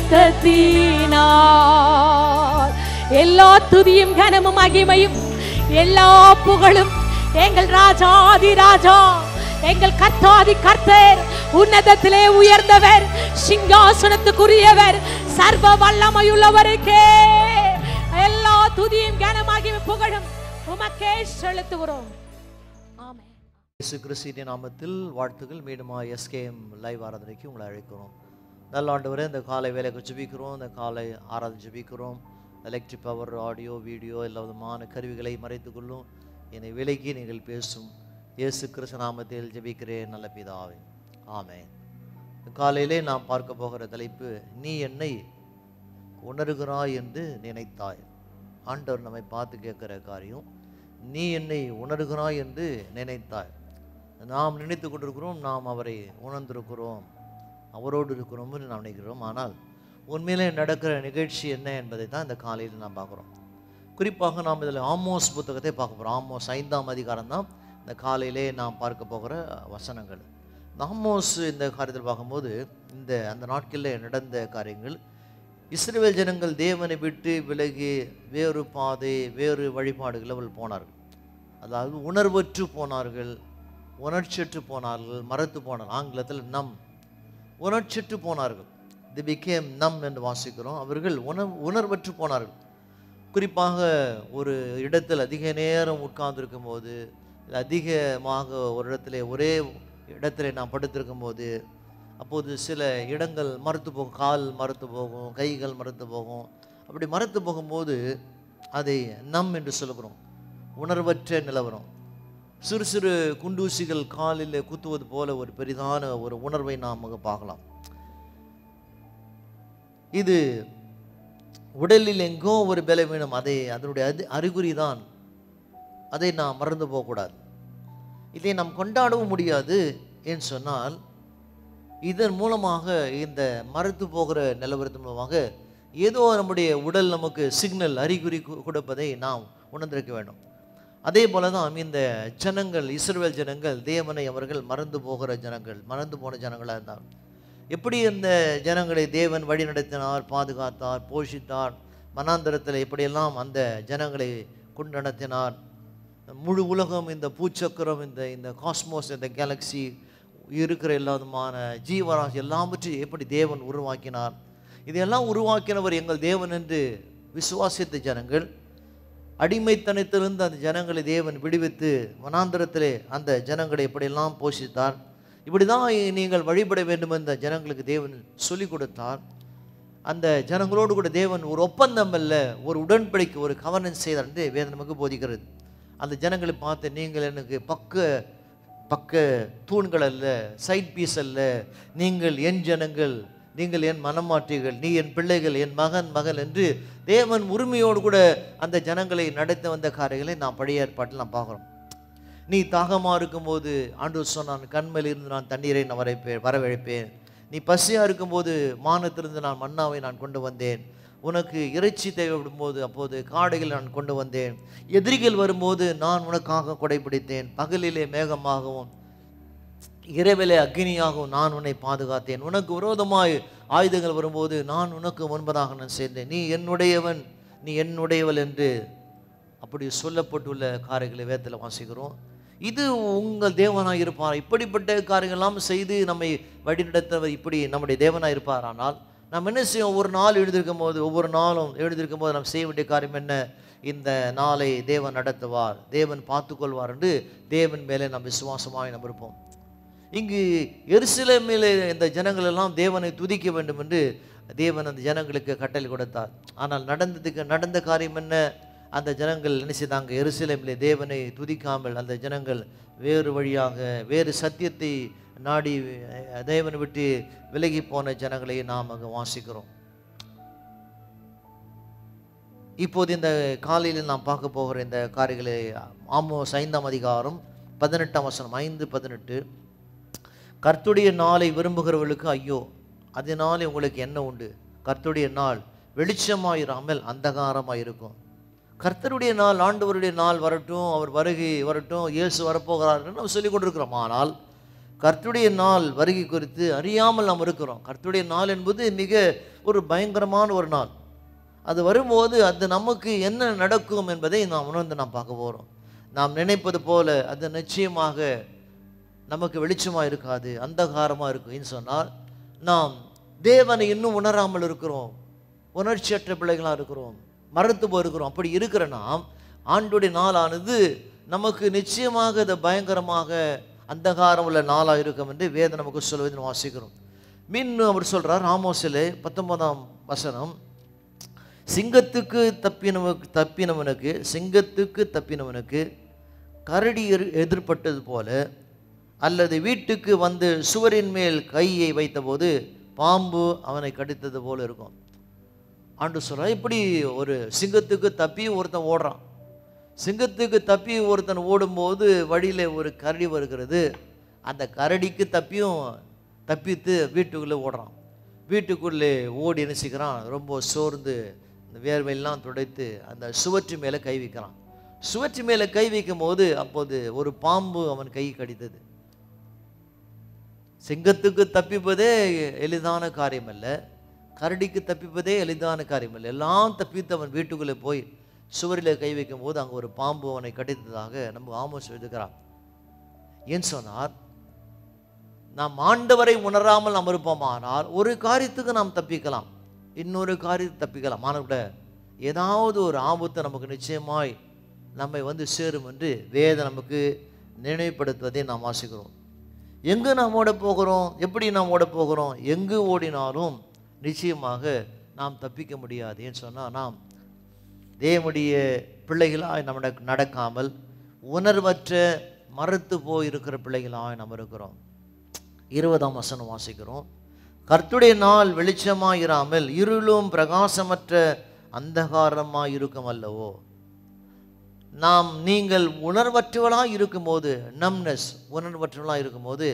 ரத்தத்தினால் எல்லா துதியும் கனமும் மகிமையும் எல்லா புகழும் எங்கள் ராஜாதி ராஜா எங்கள் கர்த்தாதி கர்த்தர் உன்னதத்திலே உயர்ந்தவர் சிங்காசனத்துக்குரியவர் சர்வ வல்லமையுள்ளவருக்கே எல்லா துதியும் கனமாகியும் புகழும் உமக்கே செலுத்துகிறோம் ஆமென் இயேசு கிறிஸ்துவின் நாமத்தில் வாழ்த்துக்கள் மீண்டுமா எஸ்கேஎம் லைவ் ஆராதனைக்கு உங்களை அழைக்கிறோம் நல்ல ஆண்டவரே இந்த காலை வேலைக்கு ஜெபிக்கிறோம் இந்த காலை ஆராதனை ஜெபிக்கிறோம் எலக்ட்ரிக் பவர் ஆடியோ வீடியோ எல்லா விதமான கருவிகளை மறைத்துக் கொள்ளும் என்னை விலைக்கு நீங்கள் பேசும் இயேசு கிறிஸ்து நாமத்தில் ஜெபிக்கிறேன் நல்ல பிதாவே ஆமென் இந்த காலையிலே நாம் பார்க்க போகிற தலைப்பு நீ என்னை உணர்கிறாய் என்று நினைத்தாய் ஆண்டவர் நம்மை பார்த்து கேட்கிற காரியம் நீ என்னை உணர்கிறாய் என்று நினைத்தாய் நாம் நினைத்து கொண்டிருக்கிறோம் நாம் அவரை உணர்ந்திருக்கிறோம் அவரோடு இருக்கிறோம் என்று நாம் நினைக்கிறோம் ஆனால் உண்மையிலே நடக்கிற நிகழ்ச்சி என்ன என்பதை தான் இந்த காலையில் நாம் பார்க்குறோம் குறிப்பாக நாம் இதில் ஆமோஸ் புத்தகத்தை பார்க்க போகிறோம் ஆமோஸ் ஐந்தாம் அதிகாரம் தான் இந்த காலையிலே நாம் பார்க்க போகிற வசனங்கள் இந்த ஆமோஸ் இந்த காரியத்தில் பார்க்கும்போது இந்த அந்த நாட்களில் நடந்த காரியங்கள் இஸ்ரேல் ஜனங்கள் தேவனை விட்டு விலகி வேறு பாதை வேறு வழிபாடுகள் அவர்கள் போனார்கள் அதாவது உணர்வற்று போனார்கள் உணர்ச்சியற்று போனார்கள் மறத்து போனார்கள் ஆங்கிலத்தில் நம் உணர்ச்சியற்று போனார்கள் தி பிகேம் நம் என்று வாசிக்கிறோம் அவர்கள் உணர் உணர்வற்று போனார்கள் குறிப்பாக ஒரு இடத்தில் அதிக நேரம் உட்கார்ந்திருக்கும் போது இல்ல அதிகமாக ஒரு இடத்துல ஒரே இடத்துல நாம் படுத்திருக்கும் போது அப்போது சில இடங்கள் மறுத்து போகும் கால் மறுத்து போகும் கைகள் மறுத்து போகும் அப்படி மறுத்து போகும்போது அதை நம் என்று சொல்லுகிறோம் உணர்வற்ற நிலவரம் சிறு சிறு குண்டூசிகள் காலில் குத்துவது போல ஒரு பெரிதான ஒரு உணர்வை நாம் அங்க பார்க்கலாம் இது உடலில் எங்கோ ஒரு பலவீனம் அதை அதனுடைய அது அறிகுறி தான் அதை நாம் மறந்து போகக்கூடாது இதை நாம் கொண்டாடவும் முடியாது ஏன்னு சொன்னால் இதன் மூலமாக இந்த மறுத்து போகிற நிலவரத்தின் மூலமாக ஏதோ நம்முடைய உடல் நமக்கு சிக்னல் அறிகுறி கு- கொடுப்பதை நாம் உணர்ந்திருக்க வேண்டும் அதே போல தான் இந்த ஜனங்கள் இஸ்ரவேல் ஜனங்கள் தேவனை அவர்கள் மறந்து போகிற ஜனங்கள் மறந்து போன ஜனங்களாக இருந்தார் எப்படி இந்த ஜனங்களை தேவன் வழி நடத்தினார் பாதுகாத்தார் போஷித்தார் மனாந்தரத்தில் எப்படியெல்லாம் அந்த ஜனங்களை கொண்டு நடத்தினார் முழு உலகம் இந்த பூச்சக்கரம் இந்த இந்த காஸ்மோஸ் இந்த கேலக்ஸி இருக்கிற எல்லா விதமான ஜீவராசி எல்லாவற்றையும் எப்படி தேவன் உருவாக்கினார் இதையெல்லாம் உருவாக்கினவர் எங்கள் தேவன் என்று விசுவாசித்த ஜனங்கள் அடிமைத்தனத்திலிருந்து அந்த ஜனங்களை தேவன் விடுவித்து வனாந்தரத்திலே அந்த ஜனங்களை எப்படியெல்லாம் போஷித்தார் இப்படி தான் நீங்கள் வழிபட வேண்டும் என்ற ஜனங்களுக்கு தேவன் சொல்லிக் கொடுத்தார் அந்த ஜனங்களோடு கூட தேவன் ஒரு ஒப்பந்தம் அல்ல ஒரு உடன்படிக்கை ஒரு கவர்னன்ஸ் செய்தார் என்று வேதம் நமக்கு போதிக்கிறது அந்த ஜனங்களை பார்த்து நீங்கள் எனக்கு பக்க பக்க தூண்கள் அல்ல சைட் பீஸ் அல்ல நீங்கள் என் ஜனங்கள் நீங்கள் என் மனமாற்றிகள் நீ என் பிள்ளைகள் என் மகன் மகள் என்று தேவன் உரிமையோடு கூட அந்த ஜனங்களை நடத்தி வந்த காரியங்களை நாம் பழைய ஏற்பாட்டில் நாம் பார்க்குறோம் நீ தாகமாக இருக்கும்போது ஆண்டு சொன்னான் கண்மையில் இருந்து நான் தண்ணீரை நான் வரைப்பேன் வரவழைப்பேன் நீ பசியாக இருக்கும்போது மானத்திலிருந்து நான் மன்னாவை நான் கொண்டு வந்தேன் உனக்கு இறைச்சி தேவைப்படும் போது அப்போது காடைகள் நான் கொண்டு வந்தேன் எதிரிகள் வரும்போது நான் உனக்காக கொடைபிடித்தேன் பகலிலே மேகமாகவும் இரவிலே அக்னியாகவும் நான் உன்னை பாதுகாத்தேன் உனக்கு விரோதமாய் ஆயுதங்கள் வரும்போது நான் உனக்கு முன்பதாக நான் சேர்ந்தேன் நீ என்னுடையவன் நீ என்னுடையவள் என்று அப்படி சொல்லப்பட்டுள்ள காரியங்களை வேதத்தில் வாசிக்கிறோம் இது உங்கள் தேவனாய் இருப்பார் இப்படிப்பட்ட காரியங்கள்லாம் செய்து நம்மை வழிநடத்தவர் இப்படி நம்முடைய தேவனாய் இருப்பார் ஆனால் நாம் என்ன செய்வோம் ஒவ்வொரு நாள் எழுதியிருக்கும் போது ஒவ்வொரு நாளும் எழுதியிருக்கும் போது நாம் செய்ய வேண்டிய காரியம் என்ன இந்த நாளை தேவன் நடத்துவார் தேவன் பார்த்துக்கொள்வார் என்று தேவன் மேலே நாம் விசுவாசமாய் நாம் இருப்போம் இங்கு எருசலேமிலே இந்த ஜனங்கள் எல்லாம் தேவனை துதிக்க வேண்டும் என்று தேவன் அந்த ஜனங்களுக்கு கட்டளை கொடுத்தார் ஆனால் நடந்ததுக்கு நடந்த காரியம் என்ன அந்த ஜனங்கள் என்ன செய்தாங்க எருசலேமிலே தேவனை துதிக்காமல் அந்த ஜனங்கள் வேறு வழியாக வேறு சத்தியத்தை நாடி அஹ், தேவனை விட்டு விலகி போன ஜனங்களை நாம் அங்கே வாசிக்கிறோம் இப்போது இந்த காலையில் நாம் பார்க்க போகிற இந்த காரியங்களை ஆமோஸ் ஐந்தாம் அதிகாரம் பதினெட்டாம் வசனம் ஐந்து பதினெட்டு கர்த்துடைய நாளை விரும்புகிறவர்களுக்கு ஐயோ அதனாலே உங்களுக்கு என்ன உண்டு கர்த்தருடைய நாள் வெளிச்சமாயிராமல் அந்தகாரமாக இருக்கும் கர்த்தருடைய நாள் ஆண்டவருடைய நாள் வரட்டும் அவர் வருகை வரட்டும் இயேசு வரப்போகிறார்னு நம்ம சொல்லிக் கொண்டிருக்கிறோம் ஆனால் கர்த்தருடைய நாள் வருகை குறித்து அறியாமல் நாம் இருக்கிறோம் கர்த்தருடைய நாள் என்பது மிக ஒரு பயங்கரமான ஒரு நாள் அது வரும்போது அது நமக்கு என்ன நடக்கும் என்பதை நாம் உணர்ந்து நாம் பார்க்க போகிறோம் நாம் நினைப்பது போல அது நிச்சயமாக நமக்கு வெளிச்சமாக இருக்காது அந்தகாரமாக இருக்குன்னு சொன்னால் நாம் தேவனை இன்னும் உணராமல் இருக்கிறோம் உணர்ச்சியற்ற பிள்ளைகளாக இருக்கிறோம் மறந்து போயிருக்கிறோம் அப்படி இருக்கிற நாம் ஆண்டுடைய நாளானது நமக்கு நிச்சயமாக அது பயங்கரமாக அந்தகாரம் உள்ள நாளாக இருக்கும் என்று வேதம் நமக்கு சொல்வதை நாம் வாசிக்கிறோம் மீன் அவர் சொல்றார் ஆமோஸிலே பத்தொன்பதாம் வசனம் சிங்கத்துக்கு தப்பினவனுக்கு தப்பினவனுக்கு சிங்கத்துக்கு தப்பினவனுக்கு கரடி எரு- எதிர்ப்பட்டது போல அல்லது வீட்டுக்கு வந்து சுவரின் மேல் கையை வைத்தபோது பாம்பு அவனை கடித்தது போல இருக்கும் ஆண்டு சொல்றா இப்படி ஒரு சிங்கத்துக்கு தப்பி ஒருத்தன் ஓடுறான் சிங்கத்துக்கு தப்பி ஒருத்தன் ஓடும்போது வழியில் ஒரு கரடி வருகிறது அந்த கரடிக்கு தப்பியும் தப்பித்து வீட்டுக்குள்ளே ஓடுறான் வீட்டுக்குள்ளே ஓடி நினைச்சிக்கிறான் ரொம்ப சோர்ந்து இந்த வேர்வையெல்லாம் துடைத்து அந்த சுவற்று மேலே கை வைக்கிறான் சுவற்று மேலே கை வைக்கும் போது அப்போது ஒரு பாம்பு அவன் கை கடித்தது சிங்கத்துக்கு தப்பிப்பதே எளிதான காரியம் அல்ல கரடிக்கு தப்பிப்பதே எளிதான காரியம் அல்ல எல்லாம் தப்பித்து அவன் வீட்டுக்குள்ளே போய் சுவரில் கை வைக்கும் போது அங்கே ஒரு பாம்பு அவனை கடித்ததாக நம்ம ஆமோஸ் எழுதுகிறான் ஏன் சொன்னார் நாம் ஆண்டவரை உணராமல் நாம் இருப்போமானால் ஒரு காரியத்துக்கு நாம் தப்பிக்கலாம் இன்னொரு காரியத்தை தப்பிக்கலாம் ஆனால் கூட ஏதாவது ஒரு ஆபத்து நமக்கு நிச்சயமாய் நம்மை வந்து சேரும் என்று வேத நமக்கு நினைவுபடுத்துவதை நாம் வாசிக்கிறோம் எங்கு நாம் ஓட போகிறோம் எப்படி நாம் ஓட போகிறோம் எங்கு ஓடினாலும் நிச்சயமாக நாம் தப்பிக்க முடியாது ஏன்னு சொன்னால் நாம் தேவனுடைய பிள்ளைகளாய் நம்ம நடக்க- நடக்காமல் உணர்வற்ற மறுத்து போய் இருக்கிற பிள்ளைகளாய் நாம் இருக்கிறோம் இருபதாம் வசனம் வாசிக்கிறோம் கர்த்துடைய நாள் வெளிச்சமாய் இராமல் இருளும் பிரகாசமற்ற அந்தகாரமாய் இருக்கும் அல்லவோ நாம் நீங்கள் உணர்வற்றவளாய் இருக்கும்போது நம்னஸ் உணர்வற்றவளாய் இருக்கும்போது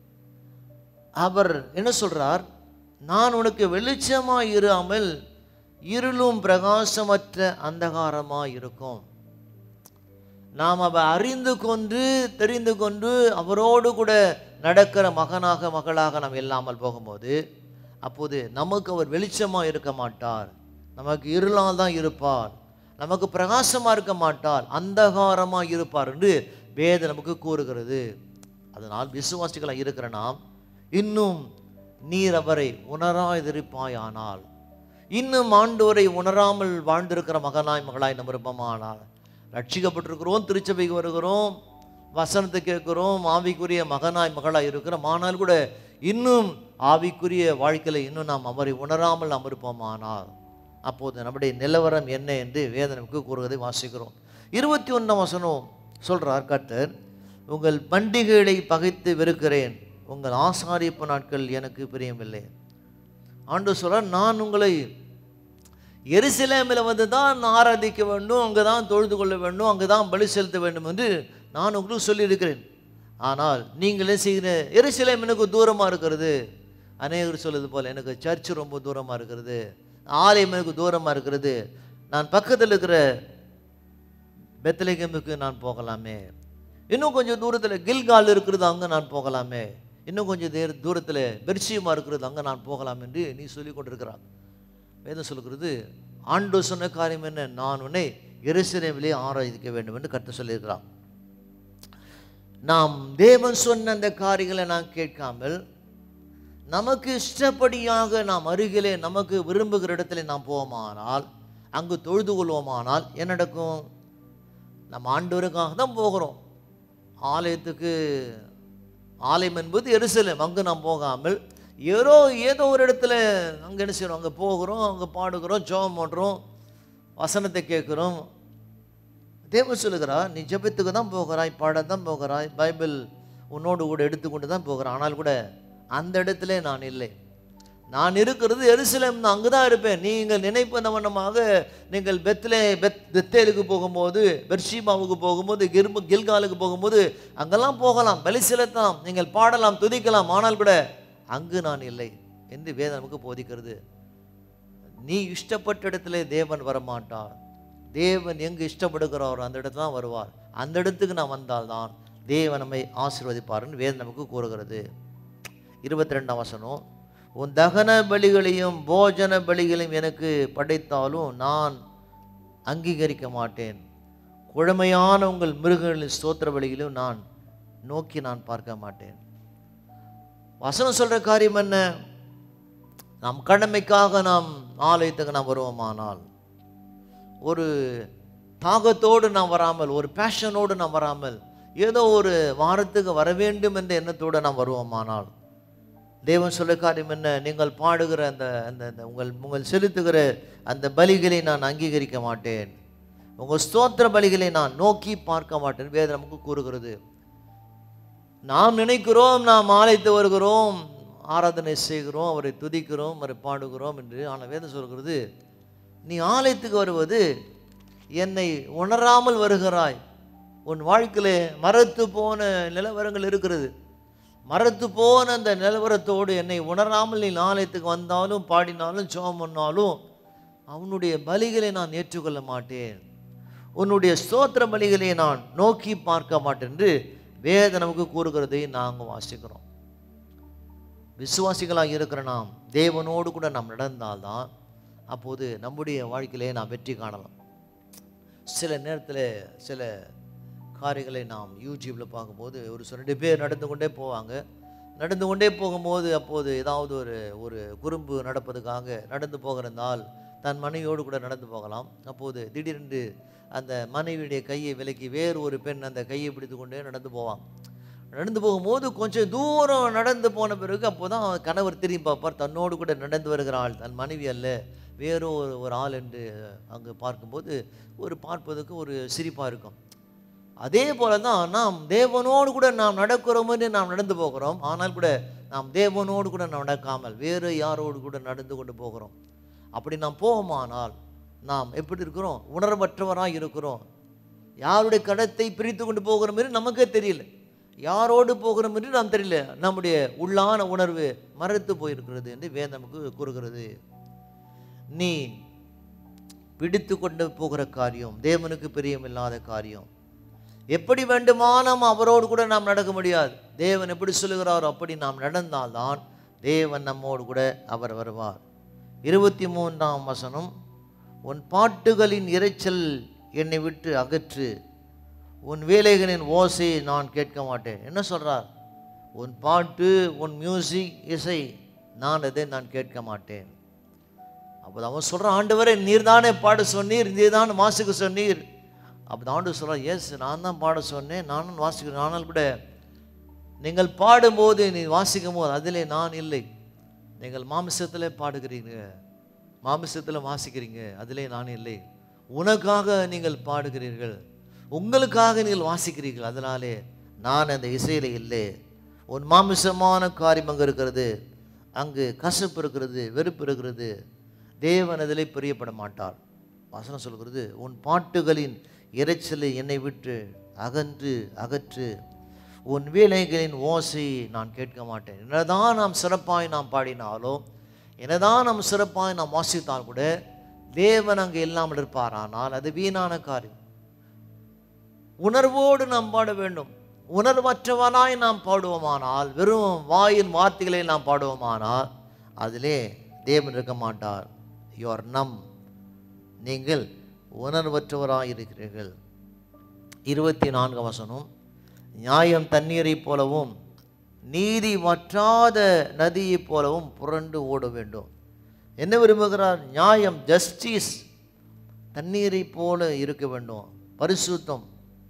அவர் என்ன சொல்றார் நான் உனக்கு வெளிச்சமாய் இராமல் இருளும் பிரகாசமற்ற அந்தகாரமாய் இருக்கும் நாம் அவ அறிந்து கொண்டு தெரிந்து கொண்டு அவரோடு கூட நடக்கிற மகனாக மகளாக நாம் இல்லாமல் போகும்போது அப்போது நமக்கு அவர் வெளிச்சமாக இருக்க மாட்டார் நமக்கு இருளாக தான் இருப்பார் நமக்கு பிரகாசமாக இருக்க மாட்டார் அந்தகாரமாக இருப்பார் என்று வேத நமக்கு கூறுகிறது அதனால் விசுவாசிகளாக இருக்கிற நாம் இன்னும் நீர் அவரை உணராதிருப்பாயானால் இன்னும் ஆண்டோரை உணராமல் வாழ்ந்திருக்கிற மகனாய் மகளாய் நம்ம இருப்போமானால் ரட்சிக்கப்பட்டிருக்கிறோம் திருச்சபைக்கு வருகிறோம் வசனத்தை கேட்கிறோம் ஆவிக்குரிய மகனாய் மகளாய் இருக்கிறோம் ஆனால் கூட இன்னும் ஆவிக்குரிய வாழ்க்கையில் இன்னும் நாம் அவரை உணராமல் நாம் இருப்போமானால் அப்போது நம்முடைய நிலவரம் என்ன என்று வேதனைக்கு கூறுவதை வாசிக்கிறோம் இருபத்தி ஒன்றாம் வசனம் சொல்றார் கர்த்தர் உங்கள் பண்டிகைகளை பகைத்து வெறுக்கிறேன் உங்கள் ஆசாரிப்பு நாட்கள் எனக்கு பிரியமில்லை ஆண்டு சொல்றார் நான் உங்களை எருசலேமில் வந்து தான் ஆராதிக்க வேண்டும் அங்கே தான் தொழுது கொள்ள வேண்டும் அங்கே தான் பலி செலுத்த வேண்டும் என்று நான் உங்களுக்கு சொல்லியிருக்கிறேன் ஆனால் நீங்களே செய்கிற எருசலேம் எனக்கு தூரமாக இருக்கிறது அநேகர் சொல்லுது போல் எனக்கு சர்ச் ரொம்ப தூரமாக இருக்கிறது ஆலயம் எனக்கு தூரமாக இருக்கிறது நான் பக்கத்தில் இருக்கிற பெத்லகேமுக்கு நான் போகலாமே இன்னும் கொஞ்சம் தூரத்தில் கில்கால் இருக்கிறது அங்கே நான் போகலாமே இன்னும் கொஞ்சம் தேர் தூரத்தில் பெர்சியமாக இருக்கிறது அங்கே நான் போகலாம் என்று நீ சொல்லி கொண்டிருக்கிறார் வேதம் சொல்லுகிறது ஆண்டு சொன்ன காரியம் என்ன நான் உன்னை எருசலேமிலே ஆராதிக்க வேண்டும் என்று கற்று சொல்லியிருக்கிறான் நாம் தேவன் சொன்ன அந்த காரியங்களை நாம் கேட்காமல் நமக்கு இஷ்டப்படியாக நாம் அருகிலே நமக்கு விரும்புகிற இடத்துல நாம் போவோமானால் அங்கு தொழுது கொள்வோமானால் என்ன நடக்கும் நம்ம ஆண்டவருக்காக தான் போகிறோம் ஆலயத்துக்கு ஆலயம் என்பது எருசலேம் அங்கு நாம் போகாமல் ஏதோ ஏதோ ஒரு இடத்துல அங்கே என்ன செய்கிறோம் அங்கே போகிறோம் அங்கே பாடுகிறோம் ஜெபம் பண்ணுறோம் வசனத்தை கேட்குறோம் தேவன் சொல்லுகிறார் நீ ஜெபத்துக்கு தான் போகிறாய் பாட தான் போகிறாய் பைபிள் உன்னோடு கூட எடுத்துக்கொண்டு தான் போகிறான் ஆனால் கூட அந்த இடத்துல நான் இல்லை நான் இருக்கிறது எருசலேம் தான் அங்கே தான் இருப்பேன் நீங்கள் நினைப்பன வண்ணமாக நீங்கள் பெத்லே பெத் பெத்தேலுக்கு போகும்போது பெர்ஷிமாவுக்கு போகும்போது கிர்பு கில்காலுக்கு போகும்போது அங்கெல்லாம் போகலாம் பலி செலுத்தலாம் நீங்கள் பாடலாம் துதிக்கலாம் ஆனால் கூட அங்கு நான் இல்லை என்று வேதம் நமக்கு போதிக்கிறது நீ இஷ்டப்பட்ட இடத்துல தேவன் வரமாட்டார் தேவன் எங்கு இஷ்டப்படுகிறாரோ அந்த இடத்துல தான் வருவார் அந்த இடத்துக்கு நான் வந்தால்தான் தேவன் நம்மை ஆசீர்வதிப்பார்னு வேதம் நமக்கு கூறுகிறது இருபத்தி ரெண்டாம் வசனம் உன் தகன பலிகளையும் போஜன பலிகளையும் எனக்கு படைத்தாலும் நான் அங்கீகரிக்க மாட்டேன் குழமையான உங்கள் மிருகங்களின் ஸ்தோத்திர பலிகளையும் நான் நோக்கி நான் பார்க்க மாட்டேன் வசனம் சொல்ற காரியம் என்ன நம் கடமைக்காக நாம் ஆலயத்துக்கு நாம் வருவோமானால் ஒரு தாகத்தோடு நாம் வராமல் ஒரு பேஷனோடு நாம் வராமல் ஏதோ ஒரு வாரத்துக்கு வர வேண்டும் என்ற எண்ணத்தோடு நாம் வருவோமானால் தேவன் சொல்ல காரியம் என்ன நீங்கள் பாடுகிற அந்த அந்த அந்த உங்கள் உங்கள் செலுத்துகிற அந்த பலிகளை நான் அங்கீகரிக்க மாட்டேன் உங்கள் ஸ்தோத்திர பலிகளை நான் நோக்கி பார்க்க மாட்டேன் வேதம் நமக்கு கூறுகிறது நாம் நினைக்கிறோம் நாம் ஆலயத்து வருகிறோம் ஆராதனை செய்கிறோம் அவரை துதிக்கிறோம் அவரை பாடுகிறோம் என்று ஆனால் வேதம் சொல்கிறது நீ ஆலயத்துக்கு வருவது என்னை உணராமல் வருகிறாய் உன் வாழ்க்கையிலே மரத்து போன நிலவரங்கள் இருக்கிறது மரத்து போன அந்த நிலவரத்தோடு என்னை உணராமல் நீ ஆலயத்துக்கு வந்தாலும் பாடினாலும் ஜெபம் பண்ணாலும் அவனுடைய பலிகளை நான் ஏற்றுக்கொள்ள மாட்டேன் உன்னுடைய ஸ்தோத்திர பலிகளை நான் நோக்கி பார்க்க மாட்டேன் என்று வேத நமக்கு கூறுகிறதை நாங்கள் வாசிக்கிறோம் விசுவாசிகளாக இருக்கிற நாம் தேவனோடு கூட நாம் நடந்தால்தான் அப்போது நம்முடைய வாழ்க்கையிலே நாம் வெற்றி காணலாம் சில நேரத்தில் சில காரியங்களை நாம் யூடியூப்பில் பார்க்கும்போது ஒரு சில ரெண்டு பேர் நடந்து கொண்டே போவாங்க நடந்து கொண்டே போகும்போது அப்போது ஏதாவது ஒரு ஒரு குறும்பு நடப்பதுக்காக நடந்து போகிறதால் தன் மனைவியோடு கூட நடந்து போகலாம் அப்போது திடீரென்று அந்த மனைவியுடைய கையை விலக்கி வேறு ஒரு பெண் அந்த கையை பிடித்து கொண்டே நடந்து போவாங்க நடந்து போகும்போது கொஞ்சம் தூரம் நடந்து போன பிறகு அப்போ தான் கணவர் திரும்பி பார்ப்பார் தன்னோடு கூட நடந்து வருகிற ஆள் தன் மனைவி அல்ல வேறோ ஒரு ஒரு ஆள் என்று அங்கே பார்க்கும்போது ஒரு பார்ப்பதற்கு ஒரு சிரிப்பாக இருக்கும் அதே போல தான் நாம் தேவனோடு கூட நாம் நடக்கிறோம் என்று நாம் நடந்து போகிறோம் ஆனால் கூட நாம் தேவனோடு கூட நடக்காமல் வேறு யாரோடு கூட நடந்து கொண்டு போகிறோம் அப்படி நாம் போவோமானால் நாம் எப்படி இருக்கிறோம் உணர்வற்றவராக இருக்கிறோம் யாருடைய கடத்தை பிரித்து கொண்டு போகிறோம் என்று நமக்கே தெரியல யாரோடு போகிறோம் என்று நாம் தெரியல நம்முடைய உள்ளான உணர்வு மறைத்து போயிருக்கிறது என்று வேதம் நமக்கு கூறுகிறது நீ பிடித்து கொண்டு போகிற காரியம் தேவனுக்கு பிரியமில்லாத காரியம் எப்படி வேண்டுமானும் அவரோடு கூட நாம் நடக்க முடியாது தேவன் எப்படி சொல்லுகிறாரோ அப்படி நாம் நடந்தால்தான் தேவன் நம்மோடு கூட அவர் வருவார் இருபத்தி மூன்றாம் வசனம் உன் பாட்டுகளின் இரைச்சல் என்னை விட்டு அகற்று உன் வேலைகளின் ஓசை நான் கேட்க மாட்டேன் என்ன சொல்றார் உன் பாட்டு உன் மியூசிக் இசை நான் அதை நான் கேட்க மாட்டேன் அப்போ அவன் சொல்கிறான் ஆண்டவரே நீர் தானே பாட சொன்னீர் நீர் தான் வாசிக்க சொன்னீர் அப்போ ஆண்டு சொல்கிறான் எஸ் நான் தான் பாட சொன்னேன் நானும் வாசிக்கிறேன் ஆனால் கூட நீங்கள் பாடும்போது நீ வாசிக்கும் போது அதிலே நான் இல்லை நீங்கள் மாமிசத்தில் பாடுகிறீங்க மாமிசத்தில் வாசிக்கிறீங்க அதிலே நான் இல்லை உனக்காக நீங்கள் பாடுகிறீர்கள் உங்களுக்காக நீங்கள் வாசிக்கிறீர்கள் அதனாலே நான் அந்த இசையில் இல்லை உன் மாமிசமான காரியம் அங்கே இருக்கிறது அங்கு கசப்பு இருக்கிறது வெறுப்பு இருக்கிறது தேவன் அதிலே பிரியப்பட மாட்டார் வசனம் சொல்கிறது உன் பாட்டுகளின் இரைச்சலை என்னை விட்டு அகன்று அகற்று உன் வேலைகளின் ஓசை நான் கேட்க மாட்டேன் என்னதான் நாம் சிறப்பாய் நாம் பாடினாலும் என்னதான் நாம் சிறப்பாய் நாம் வாசித்தால் கூட தேவன் அங்கே இல்லாமல் இருப்பாரானால் அது வீணான காரியம் உணர்வோடு நாம் பாட வேண்டும் உணர்வற்றவனாய் நாம் பாடுவோமானால் வெறும் வாயின் வார்த்தைகளை நாம் பாடுவோமானால் அதிலே தேவன் இருக்க மாட்டார் யுவர் நம் நீங்கள் உணர்வற்றவராய் இருக்கிறீர்கள் இருபத்தி நான்கு வசனம் நியாயம் தண்ணீரைப் போலவும் நீதி வற்றாத நதியைப் போலவும் புரண்டு ஓட வேண்டும் என்ன விரும்புகிறார் நியாயம் ஜஸ்டிஸ் தண்ணீரைப் போல இருக்க வேண்டும் பரிசுத்தம்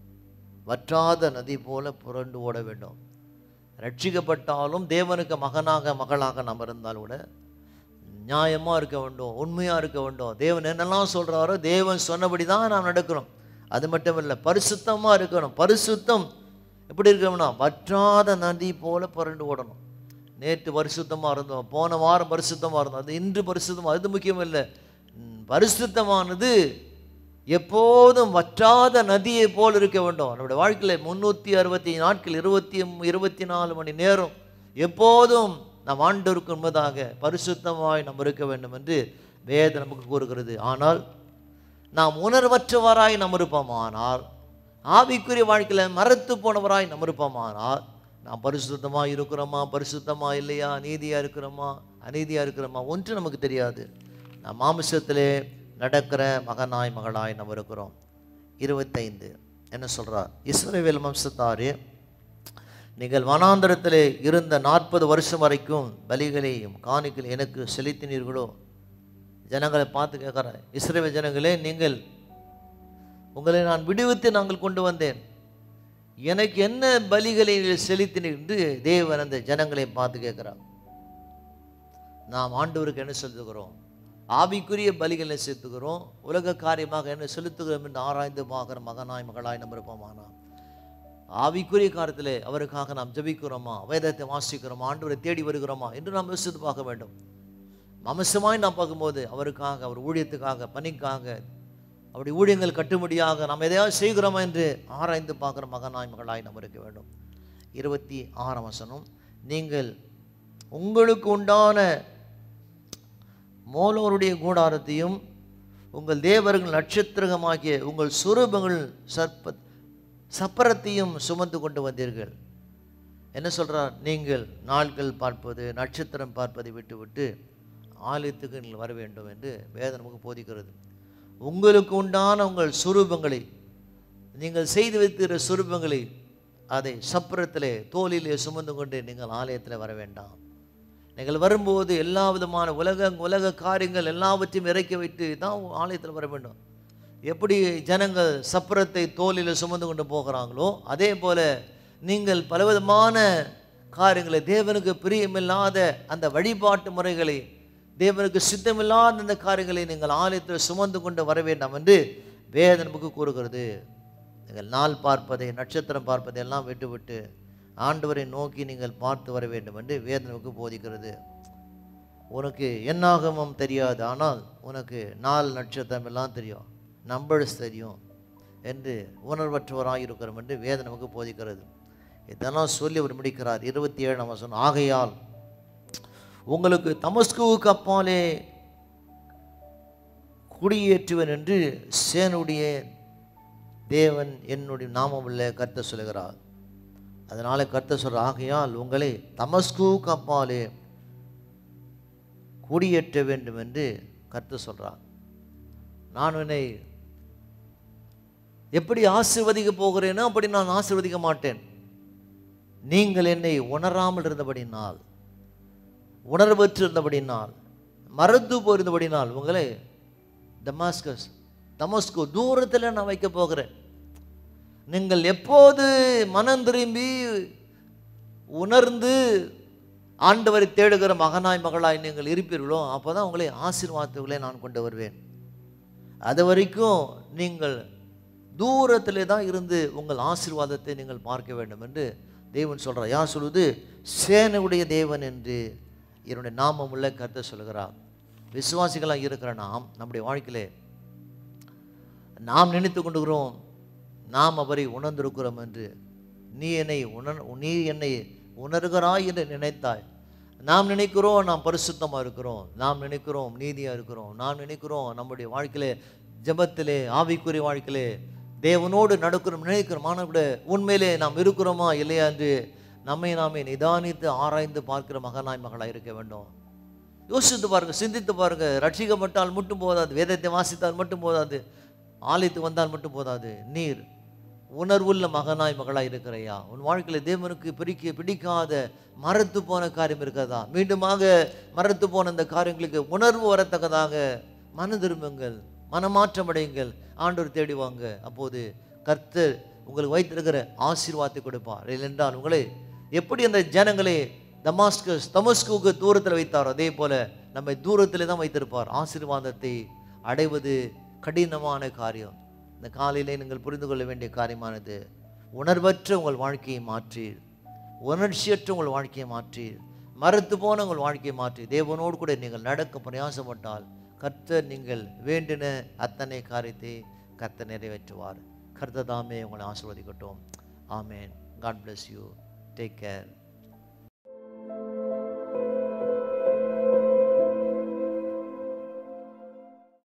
வற்றாத நதி போல புரண்டு ஓட வேண்டும் ரட்சிக்கப்பட்டாலும் தேவனுக்கு மகனாக மகளாக நாம் இருந்தால் கூட நியாயமாக இருக்க வேண்டும் உண்மையாக இருக்க வேண்டும் தேவன் என்னெல்லாம் சொல்கிறாரோ தேவன் சொன்னபடி தான் நாம் நடக்கிறோம் அது மட்டும் இல்லை பரிசுத்தமாக இருக்கணும் பரிசுத்தம் எப்படி இருக்கணும்னா வற்றாத நதி போல புரண்டு ஓடணும் நேற்று பரிசுத்தமாக இருந்தோம் போன வாரம் பரிசுத்தமாக இருந்தோம் அது இன்று பரிசுத்தமாக அது முக்கியம் இல்லை ம், பரிசுத்தமானது எப்போதும் வற்றாத நதியை போல் இருக்க வேண்டும் நம்முடைய வாழ்க்கையில் முந்நூற்றி அறுபத்தி நாட்கள் இருபத்தி இருபத்தி நாலு மணி நேரம் எப்போதும் நாம் ஆண்டவருக்கு உண்பதாக பரிசுத்தமாய் நாம் இருக்க வேண்டும் என்று வேதம் நமக்கு கூறுகிறது ஆனால் நாம் உணர்வற்றவராய் நாம் இருப்போமானால் ஆவிக்குரிய வாழ்க்கையில் மறத்து போனவராய் நாம் இருப்போமானால் நாம் பரிசுத்தமாக இருக்கிறோமா பரிசுத்தமா இல்லையா நீதியாக இருக்கிறோமா அநீதியாக இருக்கிறோமா ஒன்று நமக்கு தெரியாது நாம் மாமிசத்திலே நடக்கிற மகனாய் மகளாய் நாம் இருக்கிறோம் இருபத்தைந்து என்ன சொல்றார் இஸ்ரவேல் வம்சத்தாரே நீங்கள் வனாந்தரத்திலே இருந்த நாற்பது வருஷம் வரைக்கும் பலிகளையும் காணிக்கை எனக்கு செலுத்தினீர்களோ ஜனங்களை பார்த்து கேட்குறேன் இஸ்ரவேல் ஜனங்களே நீங்கள் உங்களை நான் விடுவித்து நாங்கள் கொண்டு வந்தேன் எனக்கு என்ன பலிகளை நீங்கள் செலுத்தினீர் என்று தேவன் அந்த ஜனங்களை பார்த்து கேட்குறார் நாம் ஆண்டவருக்கு என்ன செலுத்துகிறோம் ஆவிக்குரிய பலிகளை செலுத்துகிறோம் உலக காரியமாக என்ன செலுத்துகிறோம் என்று ஆராய்ந்து பார்க்கிற மகனாய் மகளாய் நம்ம இருப்போமானா ஆவிக்குரிய காரியத்திலே அவருக்காக நாம் ஜெபிக்கிறோமா வேதத்தை வாசிக்கிறோமா ஆண்டவரை தேடி வருகிறோமா என்று நாம் யோசித்து பார்க்க வேண்டும் மமசமாய் நாம் பார்க்கும்போது அவருக்காக அவர் ஊழியத்துக்காக பணிக்காக அவருடைய ஊழியங்கள் கட்டுமடியாக நாம் எதையாவது செய்கிறோமா என்று ஆராய்ந்து பார்க்குற மகனாய் மகளாய் நாம் இருக்க வேண்டும் இருபத்தி ஆறாம் வசனம் நீங்கள் உங்களுக்கு உண்டான மோலோருடைய கூடாரத்தையும் உங்கள் தேவர்கள் நட்சத்திரமாகிய உங்கள் சுரூபங்கள் சர்ப்ப சப்பரத்தையும் சுமந்து கொண்டு வந்தீர்கள் என்ன சொல்றார் நீங்கள் நாட்கள் பார்ப்பது நட்சத்திரம் பார்ப்பதை விட்டுவிட்டு ஆலயத்துக்கு நீங்கள் வர வேண்டும் என்று வேதம் நமக்கு போதிக்கிறது உங்களுக்கு உண்டான உங்கள் சுரூபங்களை நீங்கள் செய்து வைத்திருக்கிற சுரூபங்களை அதை சப்பரத்திலே தோலிலே சுமந்து கொண்டு நீங்கள் ஆலயத்தில் வர வேண்டாம் நீங்கள் வரும்போது எல்லா விதமான உலக உலக காரியங்கள் எல்லாவற்றையும் இறக்கி வைத்து தான் ஆலயத்தில் வர வேண்டும் எப்படி ஜனங்கள் சப்பரத்தை தோலில் சுமந்து கொண்டு போகிறாங்களோ அதே போல நீங்கள் பலவிதமான காரியங்களை தேவனுக்கு பிரியமில்லாத அந்த வழிபாட்டு முறைகளை தேவனுக்கு சித்தமில்லாத அந்த காரியங்களை நீங்கள் ஆலயத்தில் சுமந்து கொண்டு வர வேண்டாம் என்று வேதம் நமக்கு கூறுகிறது நீங்கள் நாள் பார்ப்பதை நட்சத்திரம் பார்ப்பதை எல்லாம் விட்டுவிட்டு ஆண்டவரை நோக்கி நீங்கள் பார்த்து வர வேண்டும் என்று வேதம் நமக்கு போதிக்கிறது உனக்கு என்னாகமும் தெரியாது ஆனால் உனக்கு நாள் நட்சத்திரம் எல்லாம் தெரியும் நம்பர்ஸ் தெரியும் என்று உணர்வற்றவராக இருக்கிறோம் என்று வேதம் நமக்கு போதிக்கிறது இதெல்லாம் சொல்லி அவர் முடிக்கிறார் இருபத்தி ஏழாம் வசனம் ஆகையால் உங்களுக்கு தமஸ்குவுக்கு அப்பாலே குடியேற்றுவன் என்று சேனுடைய தேவன் என்னுடைய நாமமுள்ள கர்த்த சொல்கிறார் அதனால கர்த்த சொல்ற ஆகையால் உங்களை தமஸ்குவுக்கு அப்பாலே குடியேற்ற வேண்டும் என்று கர்த்த சொல்றார் நான் உன்னை எப்படி ஆசீர்வதிக்க போகிறேனோ அப்படி நான் ஆசீர்வதிக்க மாட்டேன் நீங்கள் என்னை உணராமல் இருந்தபடினால் உணர்வற்று இருந்தபடினால் மறந்து போயிருந்தபடினால் உங்களை டமாஸ்கஸ் தமஸ்கோ தூரத்தில் நான் வைக்க போகிறேன் நீங்கள் எப்போது மனம் திரும்பி உணர்ந்து ஆண்டவரை தேடுகிற மகனாய் மகளாய் நீங்கள் இருப்பீர்களோ அப்போ தான் உங்களை ஆசீர்வாதத்துகளை நான் கொண்டு வருவேன் அது வரைக்கும் நீங்கள் தூரத்திலே தான் இருந்து உங்கள் ஆசீர்வாதத்தை நீங்கள் பார்க்க வேண்டும் என்று தேவன் சொல்கிறார் யார் சொல்லுது சேனையுடைய தேவன் என்று என்னுடைய நாமம் உள்ள கருத்தை சொல்கிறார் விசுவாசிகளாக இருக்கிற நாம் நம்முடைய வாழ்க்கையிலே நாம் நினைத்து கொண்டுகிறோம் நாம் அவரை உணர்ந்திருக்கிறோம் என்று நீ என்னை உணர் நீ என்னை உணர்கிறாய் என்று நினைத்தாய் நாம் நினைக்கிறோம் நாம் பரிசுத்தமாக இருக்கிறோம் நாம் நினைக்கிறோம் நீதியாக இருக்கிறோம் நாம் நினைக்கிறோம் நம்முடைய வாழ்க்கையிலே ஜெபத்திலே ஆவிக்குரிய வாழ்க்கையிலே தேவனோடு நடக்கிறோம் நினைக்கிறோம் ஆனால் கூட உண்மையிலே நாம் இருக்கிறோமா இல்லையா என்று நம்மை நாமே நிதானித்து ஆராய்ந்து பார்க்கிற மகனாய் மகளாக இருக்க வேண்டும் யோசித்து பாருங்க சிந்தித்து பாருங்க ரட்சிக்கப்பட்டால் மட்டும் போதாது வேதத்தை வாசித்தால் மட்டும் போதாது ஆலயத்துக்கு வந்தால் மட்டும் போதாது நீர் உணர்வுள்ள மகனாய் மகளாய் இருக்கிறையா உன் வாழ்க்கையில் தேவனுக்கு பிடிக்க பிடிக்காத மறத்து போன காரியம் இருக்கிறதா மீண்டுமாக மறத்து போன அந்த காரியங்களுக்கு உணர்வு வரத்தக்கதாக மன திரும்புங்கள் மனமாற்றம் அடையுங்கள் ஆண்டவர் தேடி வாங்க அப்போது கர்த்தர் உங்களுக்கு வைத்திருக்கிற ஆசீர்வாதத்தை கொடுப்பார் இல்லைன்றால் உங்களை எப்படி அந்த ஜனங்களை தமாஸ்கஸ் தமஸ்குவுக்கு தூரத்தில் வைத்தாரோ அதே போல நம்மை தூரத்திலே தான் வைத்திருப்பார் ஆசீர்வாதத்தை அடைவது கடினமான காரியம் இந்த காலையிலே நீங்கள் புரிந்து கொள்ள வேண்டிய காரியமானது உணர்வற்ற உங்கள் வாழ்க்கையை மாற்றி உணர்ச்சியற்ற உங்கள் வாழ்க்கையை மாற்றி மறுத்து போன உங்கள் வாழ்க்கையை மாற்றி தேவனோடு கூட நீங்கள் நடக்க பிரயாசப்பட்டால் கர்த்தர் நீங்கள் வேண்டின அத்தனை காரியத்தை கர்த்தர் நிறைவேற்றுவார் கர்த்தர் தாமே உங்களை ஆசீர்வதிக்கட்டும் ஆமேன் God bless you take care